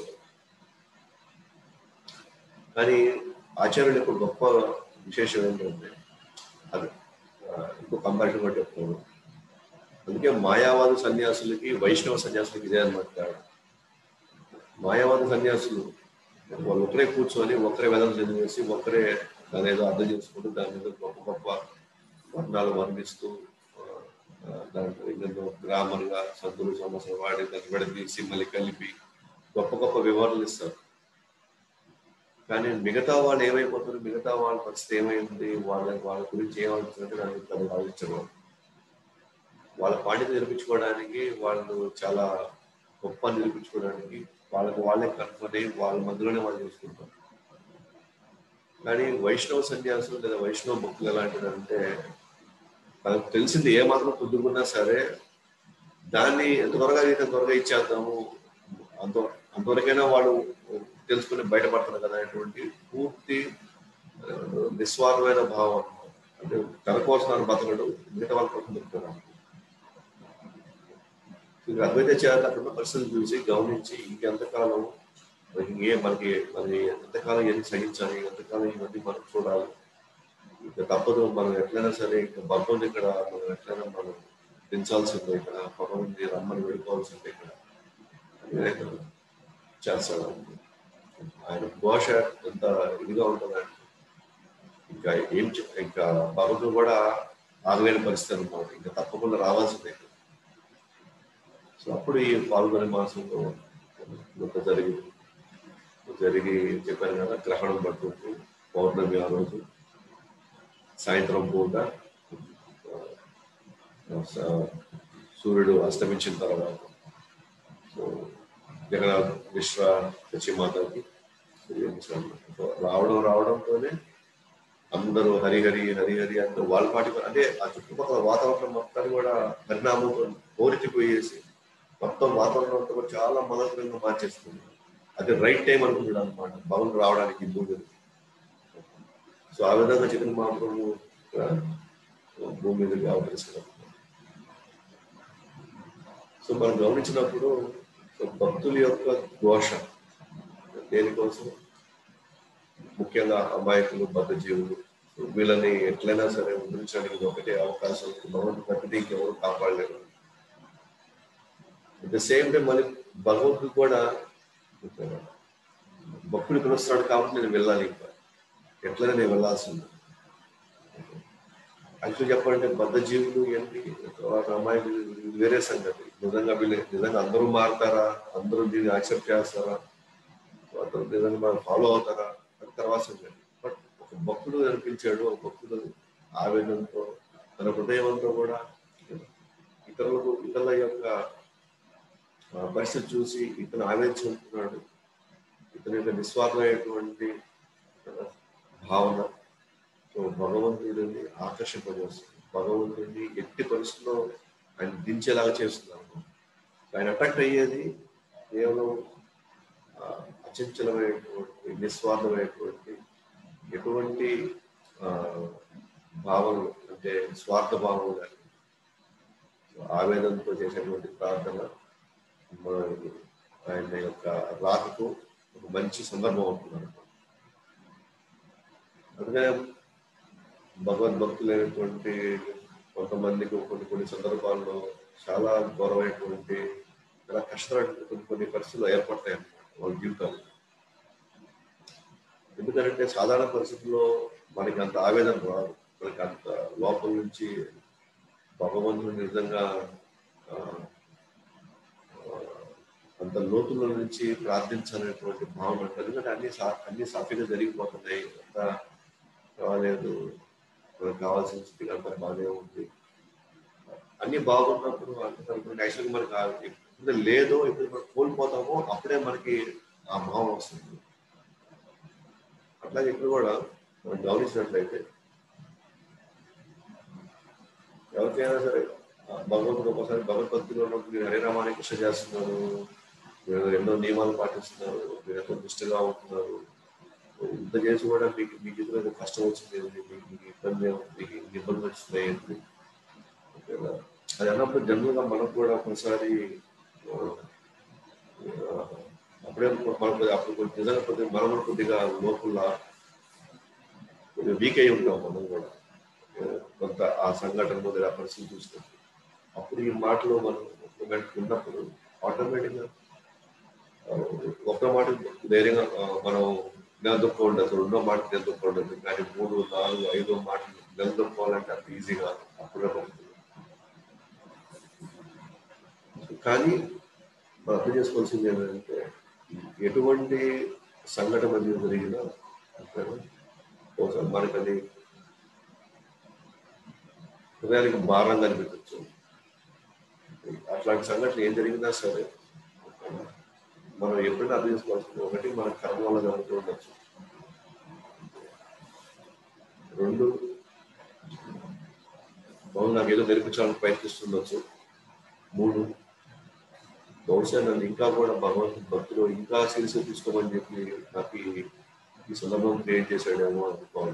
A: కానీ ఆచార్యుల యొక్క గొప్ప విశేషం ఏంటంటే అది ఆ, ఇంకో కంపారిజన్ కూడా చెప్తాను అందుకే మాయావాద సన్యాసులకి వైష్ణవ సన్యాసులకి ఇదే అనమాట తేడా. మాయావాద సన్యాసులు వాళ్ళు ఒకరే కూర్చొని ఒకరే వేదం చదివేసి ఒకరే దాని ఏదో అర్థం చేసుకుంటూ దాని మీద గొప్ప గొప్ప వర్ణాలు వర్ణిస్తూ ఆ, ఆ, దాంట్లో ఇందులో గ్రామర్ గా సంతులు సమస్యలు వాడి దాన్ని విడదీసి మళ్ళీ కలిపి గొప్ప గొప్ప వివరణలు ఇస్తారు కానీ మిగతా వాళ్ళు ఏమైపోతారు మిగతా వాళ్ళ పరిస్థితి ఏమైంది వాళ్ళ వాళ్ళ గురించి ఏమవుతుందంటే దానికి పెద్ద ఆలోచించరు వాళ్ళ పాండిత్యం నిరూపించుకోవడానికి వాళ్ళు చాలా గొప్ప నిరూపించుకోవడానికి వాళ్ళకి వాళ్ళే కనుక్కొని వాళ్ళ మధ్యలోనే వాళ్ళు చేసుకుంటారు కానీ వైష్ణవ సన్యాసులు లేదా వైష్ణవ భక్తులు ఎలాంటిది అంటే తనకు తెలిసింది ఏ మాత్రం కుదురుకున్నా సరే దాన్ని ఎంత త్వరగా అయితే త్వరగా ఇచ్చేద్దాము అంత అంతవరకైనా వాళ్ళు తెలుసుకుని బయటపడతారు కదా అనేటువంటి పూర్తి ఆ, నిస్వార్థమైన భావం అన్నమాట. అంటే తన కోసం తను బతకడు మిగతా వాళ్ళ కోసం బతుకుతాడు ఇది అద్వైత చేయాలి అక్కడ ఉన్న పరిస్థితులు చూసి గమనించి ఇంకెంతకాలం మనకి ఏ మనకి మరి ఎంతకాలం ఏం సహించాలి ఎంతకాలం ఇవన్నీ మనం చూడాలి ఇంకా తప్పదు మనం ఎట్లయినా సరే ఇంకా భగవంతుని ఇక్కడ మనం ఎట్లయినా మనం దించాల్సిందే ఇక్కడ భగవంతుని రమ్మని వెళ్ళిపోవాల్సిందే ఇక్కడ వివేకం చేస్తాడు ఆయన ఘోష ఎంత ఇదిగా ఉంటుందంటే ఇంకా ఏం చె- ఇంకా భగవంతుడు కూడా ఆగలేని పరిస్థితి అనమాట ఇంకా తప్పకుండా రావాల్సిందే సో అప్పుడు ఈ పాల్గొనే మాసంలో ఇంత జరిగి జరిగి చెప్పాను కదా గ్రహణం పట్టుకుంటూ పౌర్ణమి ఆ రోజు సాయంత్రం పూట ఆ, స- సూర్యుడు అస్తమించిన తర్వాత సో జగన్నాథ్ విశ్వ సచిమాతకి సో రావడం రావడంతోనే అందరూ హరిహరి హరిహరి అందరూ వాళ్ళ పాటి అంటే ఆ చుట్టుపక్కల వాతావరణం మొత్తాన్ని కూడా పరిణామంతో పోరెత్తిపోయేసి మొత్తం వాతావరణం అంతా కూడా చాలా మనోహరంగా మార్చేస్తుంది అది రైట్ టైం అనుకుంటున్నాడు అనమాట భవన్ రావడానికి ఈ భూమి మీదకి. సో ఆ విధంగా చికెన్ మహాప్రభు ఇక్కడ భూమి మీదకి అవతరిస్తున్నారు సో మనం గమనించినప్పుడు సో భక్తుల యొక్క దోష దేనికోసం ముఖ్యంగా అమాయకులు బద్ధజీవులు సో వీళ్ళని ఎట్లయినా సరే ఉద్ధరించడానికి ఇది ఒకటే అవకాశం భగవంతుడు తప్పితే ఇంకెవరు కాపాడలేరు అట్ ద సేమ్ టైం మళ్ళీ భగవంతుడు కూడా భక్తుడు పిలుస్తున్నాడు కాబట్టి నేను వెళ్ళాలి ఇంకా ఎట్లయినా నేను వెళ్ళాల్సింది యాక్చువల్ చెప్పాలంటే బద్ధ జీవులు ఏంటి తర్వాత అమాయకులు ఇది వేరే సంగతి నిజంగా వీళ్ళు నిజంగా అందరూ మారుతారా అందరూ దీన్ని యాక్సెప్ట్ చేస్తారా అందరూ నిజంగా మనం ఫాలో అవుతారా అది తర్వాత సంగతి బట్ ఒక భక్తుడు అనిపించాడు ఒక భక్తుడు ఆవేదనతో తన హృదయంతో కూడా ఇతరులకు ఇతరుల యొక్క ఆ, పరిస్థితి చూసి ఇతను ఆవేదన చెందుతున్నాడు ఇతని యొక్క నిస్వార్థమైనటువంటి ఆ, భావన సో భగవంతుడిని ఆకర్షింపజేస్తుంది భగవంతుడిని ఎట్టి పరిస్థితుల్లో ఆయన దించేలాగా చేస్తున్నారు ఆయన అట్రాక్ట్ అయ్యేది కేవలం ఆ, అచంచలమైనటువంటి నిస్వార్థమైనటువంటి ఎటువంటి ఆ, భావనలు అంటే స్వార్థ భావనలు కానీ ఆవేదనతో చేసేటువంటి ప్రార్థన మనకి ఆయన యొక్క రాకకు ఒక మంచి సందర్భం అవుతుంది అందుకనే భగవద్భక్తులైనటువంటి కొంతమందికి కొన్ని కొన్ని సందర్భాల్లో చాలా ఘోరమైనటువంటి చాలా కష్టమైనటువంటి కొన్ని కొన్ని పరిస్థితులు ఏర్పడతాయి అన్నమాట వాళ్ళ జీవితాలు ఎందుకంటే సాధారణ పరిస్థితుల్లో మనకి అంత ఆవేదన రాదు మనకి అంత లోపల నుంచి భగవంతుడు నిజంగా ఆ, ఆ, అంత లోతుల నుంచి ప్రార్థించాలనేటువంటి భావన ఉంటుంది ఎందుకంటే అన్ని సా- అన్ని సాఫీగా జరిగిపోతున్నాయి అంత కాలేదు మనకు కావాల్సిన స్థితికి అంత బాగానే ఉంది అన్ని బాగున్నప్పుడు అనుకున్నప్పుడు యాక్చువల్గా మనకి ఆ ఎప్పుడు లేదో ఎప్పుడు మనం కోల్పోతామో అప్పుడే మనకి ఆ భావం వస్తుంది అట్లాగే ఇక్కడ కూడా మనం గమనించినట్లయితే ఎవరికైనా సరే ఆ భగవంతుడు ఒకసారి భగవద్భక్తిలో ఉన్నప్పుడు మీరు హరినామాన్ని కృషి చేస్తున్నారు మీరు ఎన్నో నియమాలు పాటిస్తున్నారు మీరు ఎంతో నిష్ఠగా ఉంటున్నారు ఇంత చేసి కూడా మీకు మీకు ఎదురు ఏదో కష్టం వచ్చింది మీకు మీకు ఇబ్బంది మీకు ఇన్ని ఇబ్బందులు వచ్చినాయి ఏంటి? ఓకేనా? అది అన్నప్పుడు జనరల్గా మనకు కూడా ఒకసారి ఆ, ఆ, అప్పుడే మనకు అప్పుడు కొంచెం నిజంగా కొద్దిగా మనం కూడా కొద్దిగా లోపల కొద్దిగా వీక్ అయి ఉంటాం మనం కూడా ఆ, కొంత ఆ సంఘటన మొదలు ఆ పరిస్థితి చూసినప్పుడు అప్పుడు ఈ మాటలు మనం ఇంప్లిమెంట్ ఉన్నప్పుడు ఆటోమేటిక్గా ఒక్క మాట ధైర్యంగా ఆ, మనం నిలదొక్కోండి అసలు రెండో మాట నిలదొక్కోండి కానీ మూడు నాలుగు ఐదో మాటలు నిలదొక్కోవాలంటే అంత ఈజీగా అప్పుడే పడుతుంది కానీ మనం అర్థం చేసుకోవాల్సింది ఏంటంటే ఎటువంటి సంఘటన అనేది జరిగినా ఓకేనా? ఒకసారి మనకి అది హృదయానికి భారంగా అనిపించవచ్చు అట్లాంటి సంఘటన ఏం జరిగినా సరే ఓకేనా? మనం ఎప్పుడైనా అర్థం చేసుకోవాల్సింది ఒకటి మన కర్మ వల్ల జరుగుతూ ఉండొచ్చు రెండు బహుశా నాకు ఏదో నేర్పించాలని ప్రయత్నిస్తుండొచ్చు మూడు బహుశా నన్ను ఇంకా కూడా భగవంతుని భక్తులు ఇంకా సీరియస్గా తీసుకోమని చెప్పి నాకు ఈ ఈ సందర్భం క్రియేట్ చేశాడేమో అనుకోవాలి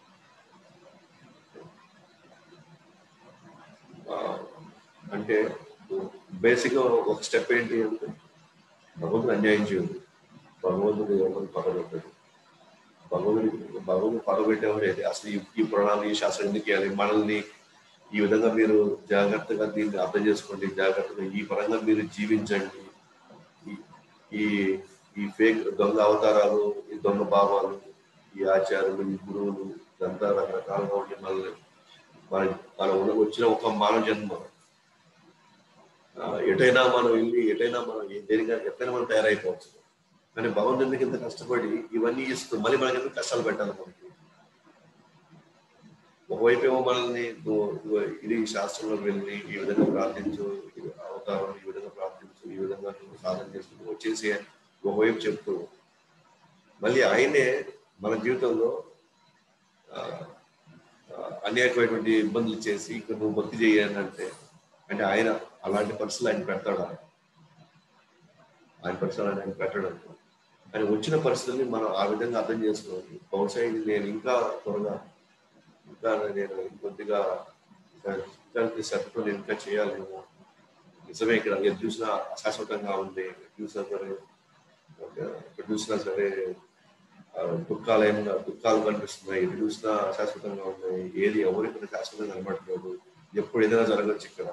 A: ఆ, అంటే బేసిక్ ఒక స్టెప్ ఏంటి అంటే భగవంతుడు అన్యాయం చేయదు భగవంతుడు ఎవరిని పగబెట్టాడు భగవంతుడు భగవంతుడు పగబెట్టేవాడు అయితే అసలు ఈ- ఈ పురాణాలు ఈ శాస్త్రం ఎందుకు ఇవ్వాలి మనల్ని ఈ విధంగా మీరు జాగ్రత్తగా దీన్ని అర్థం చేసుకోండి జాగ్రత్తగా ఈ పరంగా మీరు జీవించండి ఈ- ఈ ఈ ఫేక్ దొంగ అవతారాలు ఈ దొంగ భావాలు ఈ ఆచారాలు ఈ గురువులు ఇదంతా రకరకాలుగా ఉండి మనల్ని మన మన ఉన్న- వచ్చిన ఒక మానవ జన్మ ఆ, ఎటైనా మనం వెళ్ళి ఎటైనా మనం ఏ- దేనికైనా ఎట్లయినా మనం తయారైపోవచ్చు కానీ భగవంతుడు ఎందుకు ఇంత కష్టపడి ఇవన్నీ ఇస్తూ మళ్ళీ మనకి ఎందుకు కష్టాలు పెట్టాలి మనకి ఒకవైపు ఏమో మనల్ని నువ్వు నువ్వు ఇది శాస్త్రంలోకి వెళ్ళి ఈ విధంగా ప్రార్థించు ఈ అవతారం ఈ విధంగా ప్రార్థించు ఈ విధంగా నువ్వు సాధన చేసుకుంటూ వచ్చేసి అని ఒకవైపు చెప్తూ మళ్ళీ ఆయనే మన జీవితంలో ఆ, ఆ, అనేకమైనటువంటి ఇబ్బందులు చేసి ఇక్కడ నువ్వు భక్తి చేయాలి అంటే అంటే ఆయన అలాంటి పరిస్థితులు ఆయన పెడతాడా ఆయన పరిస్థితులు ఆయన పెట్టడం ఆయన వచ్చిన పరిస్థితుల్ని మనం ఆ విధంగా అర్థం చేసుకోవాలి బహుశా ఇది నేను ఇంకా త్వరగా ఇంకా నేను కొద్దిగా ఇంకా ఇంకా శ్రద్ధతో నేను ఇంకా చేయాలేమో నిజమే ఇక్కడ ఎటు చూసినా అశాశ్వతంగా ఉంది ఎటు చూసినా సరే ఓకే, ఎటు చూసినా సరే ఆ, దుఃఖాలైన దుఃఖాలు కనిపిస్తున్నాయి ఎటు చూసినా అశాశ్వతంగా ఉన్నాయి ఏది ఎవరికి శాశ్వతంగా కనబడట్లేదు ఎప్పుడు ఏదైనా జరగచ్చు ఇక్కడ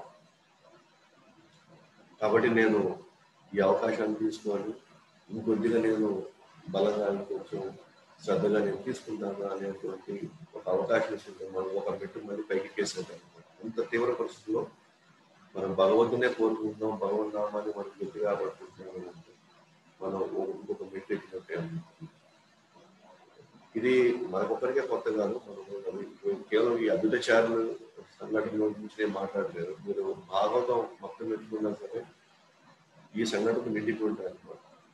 A: కాబట్టి నేను ఈ అవకాశాన్ని తీసుకొని ఇంకొద్దిగా నేను బలంగా కొంచెం శ్రద్ధగా నేను తీసుకుంటాను అనేటువంటి ఒక అవకాశం ఇస్తుంది మనం ఒక మెట్టు మళ్ళీ పైకి కేసేద్దాం అంత తీవ్ర పరిస్థితుల్లో మనం భగవంతునే కోరుకుంటున్నాం భగవన్ నామాన్ని మనం గట్టిగా పట్టుకుంటున్నాం అంటే మనం ఇంకొక మెట్టు ఎక్కినట్టే అనుకుంటున్నాం. ఇది మనకొక్కరికే కొత్త కాదు మనం కేవలం ఈ అద్భుతచారులు సంఘటనల గురించి నేను మాట్లాడలేదు మీరు భాగవతం మొత్తం పెట్టుకున్నా సరే ఈ సంఘటన నిండిపోయి ఉంటాయి అన్నమాట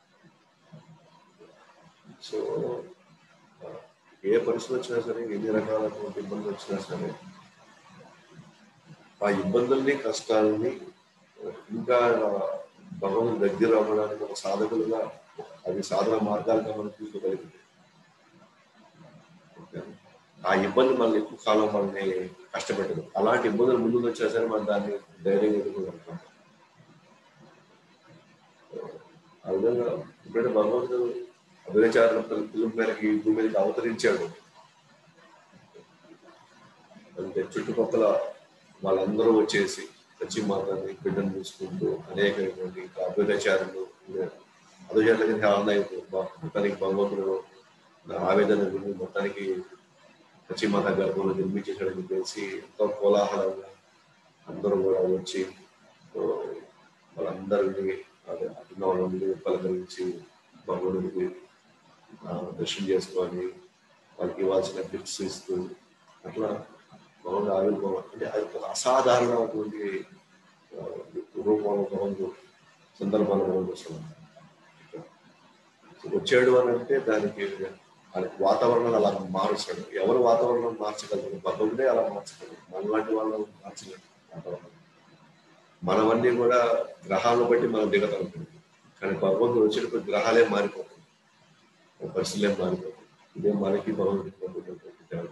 A: సో ఆ, ఏ పరిస్థితి వచ్చినా సరే ఎన్ని రకాలైనటువంటి ఇబ్బందులు వచ్చినా సరే ఆ ఇబ్బందుల్ని కష్టాలని ఇంకా భగవంతుని దగ్గర అవ్వడానికి ఒక సాధకులుగా అవి సాధన మార్గాలుగా మనం తీసుకోగలిగింది ఆ ఇబ్బంది మనల్ని ఎక్కువ కాలం మనల్ని కష్టపెట్టదు అలాంటి ఇబ్బందులు ముందు వచ్చినా సరే మనం దాన్ని ధైర్యంగా ఎదుర్కోగలుగుతాం ఆ విధంగా ఇప్పుడైతే భగవంతుడు అభిచారుల పిలుపు మేరకు ఈ భూమి మీదకి అవతరించాడు అంటే చుట్టుపక్కల వాళ్ళందరూ వచ్చేసి మాతాన్ని బిడ్డను చూసుకుంటూ అనేకమైనటువంటి ఇంకా అభ్యుదచారులు అభిచారులకి చాలా అయిపోయింది మొత్తానికి భగవంతుడు నా ఆవేదన విని మొత్తానికి మాత గర్భంలో నిర్మించేసాడని చెప్పేసి ఎంతో కోలాహలంగా అందరూ కూడా వచ్చి ఓ, వాళ్ళందరినీ అదే అటున్న వాళ్ళని పలకరించి భగవంతుడికి ఆ, దర్శనం చేసుకొని వాళ్ళకి ఇవ్వాల్సిన గిఫ్ట్స్ ఇస్తూ అట్లా భగవంతుడు ఆవిర్భావం అంటే అది ఒక అసాధారణమైనటువంటి ఆ, రూపంలో భగవంతుడు సందర్భాలు భగవంతుడు వస్తున్నాడు వచ్చాడు అని అంటే దానికి అది వాతావరణాన్ని అలా మారుస్తాడు ఎవరు వాతావరణం మార్చగలరు భగవంతుడే అలా మార్చగలరు మనలాంటి వాళ్ళు మార్చలేరు వాతావరణం మనవన్నీ కూడా గ్రహాలను బట్టి మనం దిగగలుగుతుంది కానీ భగవంతుడు వచ్చినప్పుడు గ్రహాలే మారిపోతుంది పరిస్థితులే మారిపోతుంది ఇదే మనకి భగవంతుడికి ఉన్నటువంటి తేడా.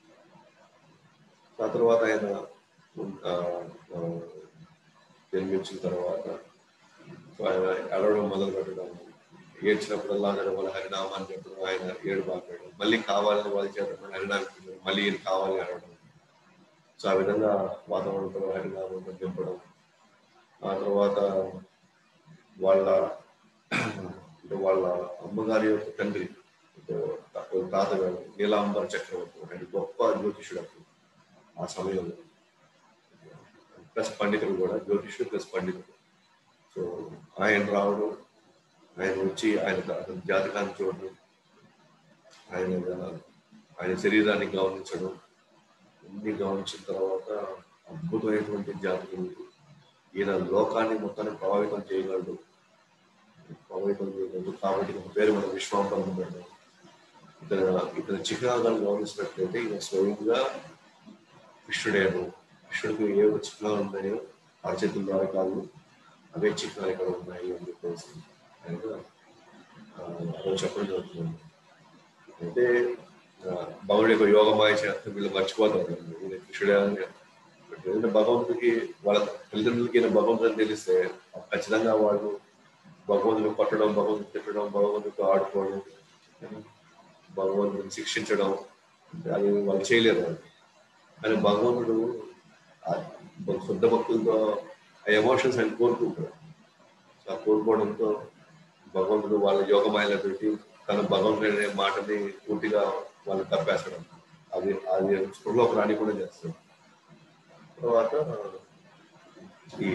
A: ఆ తర్వాత ఆయన ఆ, ఆ, జన్మించిన తర్వాత సో ఆయన ఎడవడం మొదలు పెట్టడం ఏడ్చినప్పుడల్లా ఆయన వాళ్ళ హరినామాన్ని చెప్పడం ఆయన ఏడు బాగాడు మళ్ళీ కావాలని వాళ్ళ చేత హరినామం చెప్పడం మళ్ళీ ఈయన కావాలని అడగడం సో ఆ విధంగా వాతావరణంతో హరినామం నింపడం ఆ తర్వాత వాళ్ళ అంటే వాళ్ళ అమ్మగారి యొక్క తండ్రి అంటే తాతగారు నీలాంబర చక్రవర్తి ఆయన గొప్ప జ్యోతిషుడు అప్పుడు ఆ సమయంలో ప్లస్ పండితుడు కూడా జ్యోతిషుడు ప్లస్ పండితుడు సో ఆయన రావడం ఆయన వచ్చి ఆయన అతని జాతకాన్ని చూడడం ఆయన ఆయన శరీరాన్ని గమనించడం అన్ని గమనించిన తర్వాత అద్భుతమైనటువంటి జాతకం ఇది. ఈయన లోకాన్ని మొత్తాన్ని ప్రభావితం చేయగలడు ప్రభావితం చేయగలడు కాబట్టి ఒక పేరు మన విశ్వాంబరం పెట్టాడు ఇతను ఇతని చిహ్నాలను గమనించినట్లయితే ఈయన స్వయంగా కృష్ణుడేను కృష్ణుడికి ఏ చిహ్నాలు ఉన్నాయో అరచేతుల ద్వారా కాదు అవే చిహ్నాలు ఇక్కడ ఉన్నాయి అని చెప్పేసి ఆయన ఆ, అలా చెప్పడం జరుగుతుంది అయితే ఆ, భగవుడి యొక్క యోగమాయ చేస్తే వీళ్ళు మర్చిపోతారు ఈయన కృష్ణుడే అని ఎందుకంటే భగవంతుడికి వాళ్ళ తల్లిదండ్రులకి ఈయన భగవంతుని తెలిస్తే ఖచ్చితంగా వాళ్ళు భగవంతుని కొట్టడం భగవంతుని తిట్టడం భగవంతుడితో ఆడుకోవడం భగవంతుని శిక్షించడం అంటే అది వాళ్ళు చేయలేరు వాళ్ళు కానీ భగవంతుడు ఆ శుద్ధ భక్తులతో ఆ ఎమోషన్స్ ఆయన కోరుకుంటాడు సో ఆ కోరుకోవడంతో భగవంతుడు వాళ్ళ యోగమాయలో పెట్టి తన భగవంతుడు అనే మాటని పూర్తిగా వాళ్ళు తప్పేస్తాడు అది అది స్పృహలోకి రాని కూడా చేస్తాడు తర్వాత ఈ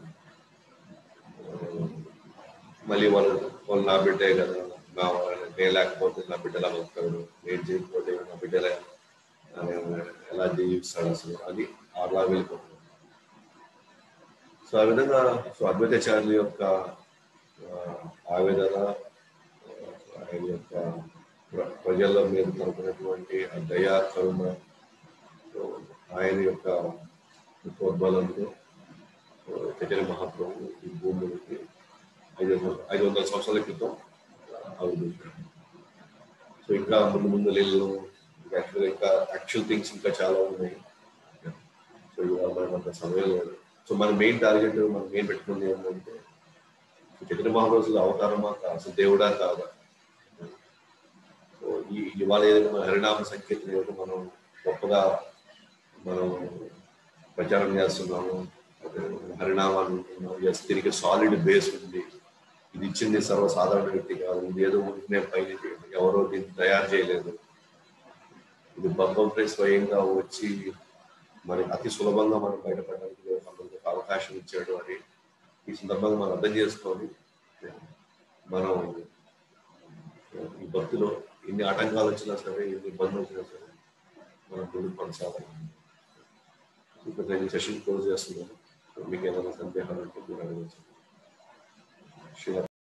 A: ఆ, మళ్ళీ వాళ్ళు వాళ్ళు నా బిడ్డే కదా నా నేను లేకపోతే నా బిడ్డ ఎలా బతుకుతాడు నేను చేయకపోతే నా బిడ్డ ఎలా ఆ, ఎలా జీవిస్తాడు అసలు అది అలా వెళ్ళిపోతుంది సో ఆ విధంగా సో అద్వైతాచార్యుల యొక్క ఆ, ఆవేదన ఆ, ఆయన యొక్క ప్ర- ప్రజల మీద తరపునటువంటి ఆ దయా కరుణ సో ఆయన యొక్క ప్రోద్బలంతో సో చైతన్య మహాప్రభు ఈ భూములకి ఐదు వందల ఐదు వందల సంవత్సరాల క్రితం అవతరించాడు సో ఇంకా ముందు ముందు నీళ్ళు యాక్చువల్గా ఇంకా యాక్చువల్ థింగ్స్ ఇంకా చాలా ఉన్నాయి సో ఇవాళ మనకు అంత సమయం లేదు సో మన మెయిన్ టార్గెట్ మనం మెయిన్ పెట్టుకుంది ఏంటంటే చైతన్య మహాప్రభుల అవతారమా కాదు అసలు దేవుడా కాదా సో ఈ ఇవాళ ఏదైతే మన హరినామ సంకేతం ఏదైతే మనం గొప్పగా మనం ప్రచారం చేస్తున్నాము అదే హరినామాలు ఉంటున్నాం ఎస్ దీనికి సాలిడ్ బేస్ ఉంది ఇది ఇచ్చింది సర్వసాధారణ వ్యక్తి కాదు ఇది ఏదో ఉంటునే పైన ఎవరో దీన్ని తయారు చేయలేదు ఇది భగవంతుడే స్వయంగా వచ్చి మరి అతి సులభంగా మనం బయటపడడానికి సంబంధించి అవకాశం ఇచ్చాడు అని ఈ సందర్భంగా మనం అర్థం చేసుకొని మనం ఈ భక్తిలో ఎన్ని ఆటంకాలు వచ్చినా సరే ఎన్ని ఇబ్బందులు వచ్చినా సరే మనం ముందుకు కొనసాగాలి ఇప్పుడు నేను సెషన్ క్లోజ్ చేస్తున్నాను మీకు ఏమైనా సందేహాలు ఉంటే మీరు అడగచ్చు శివ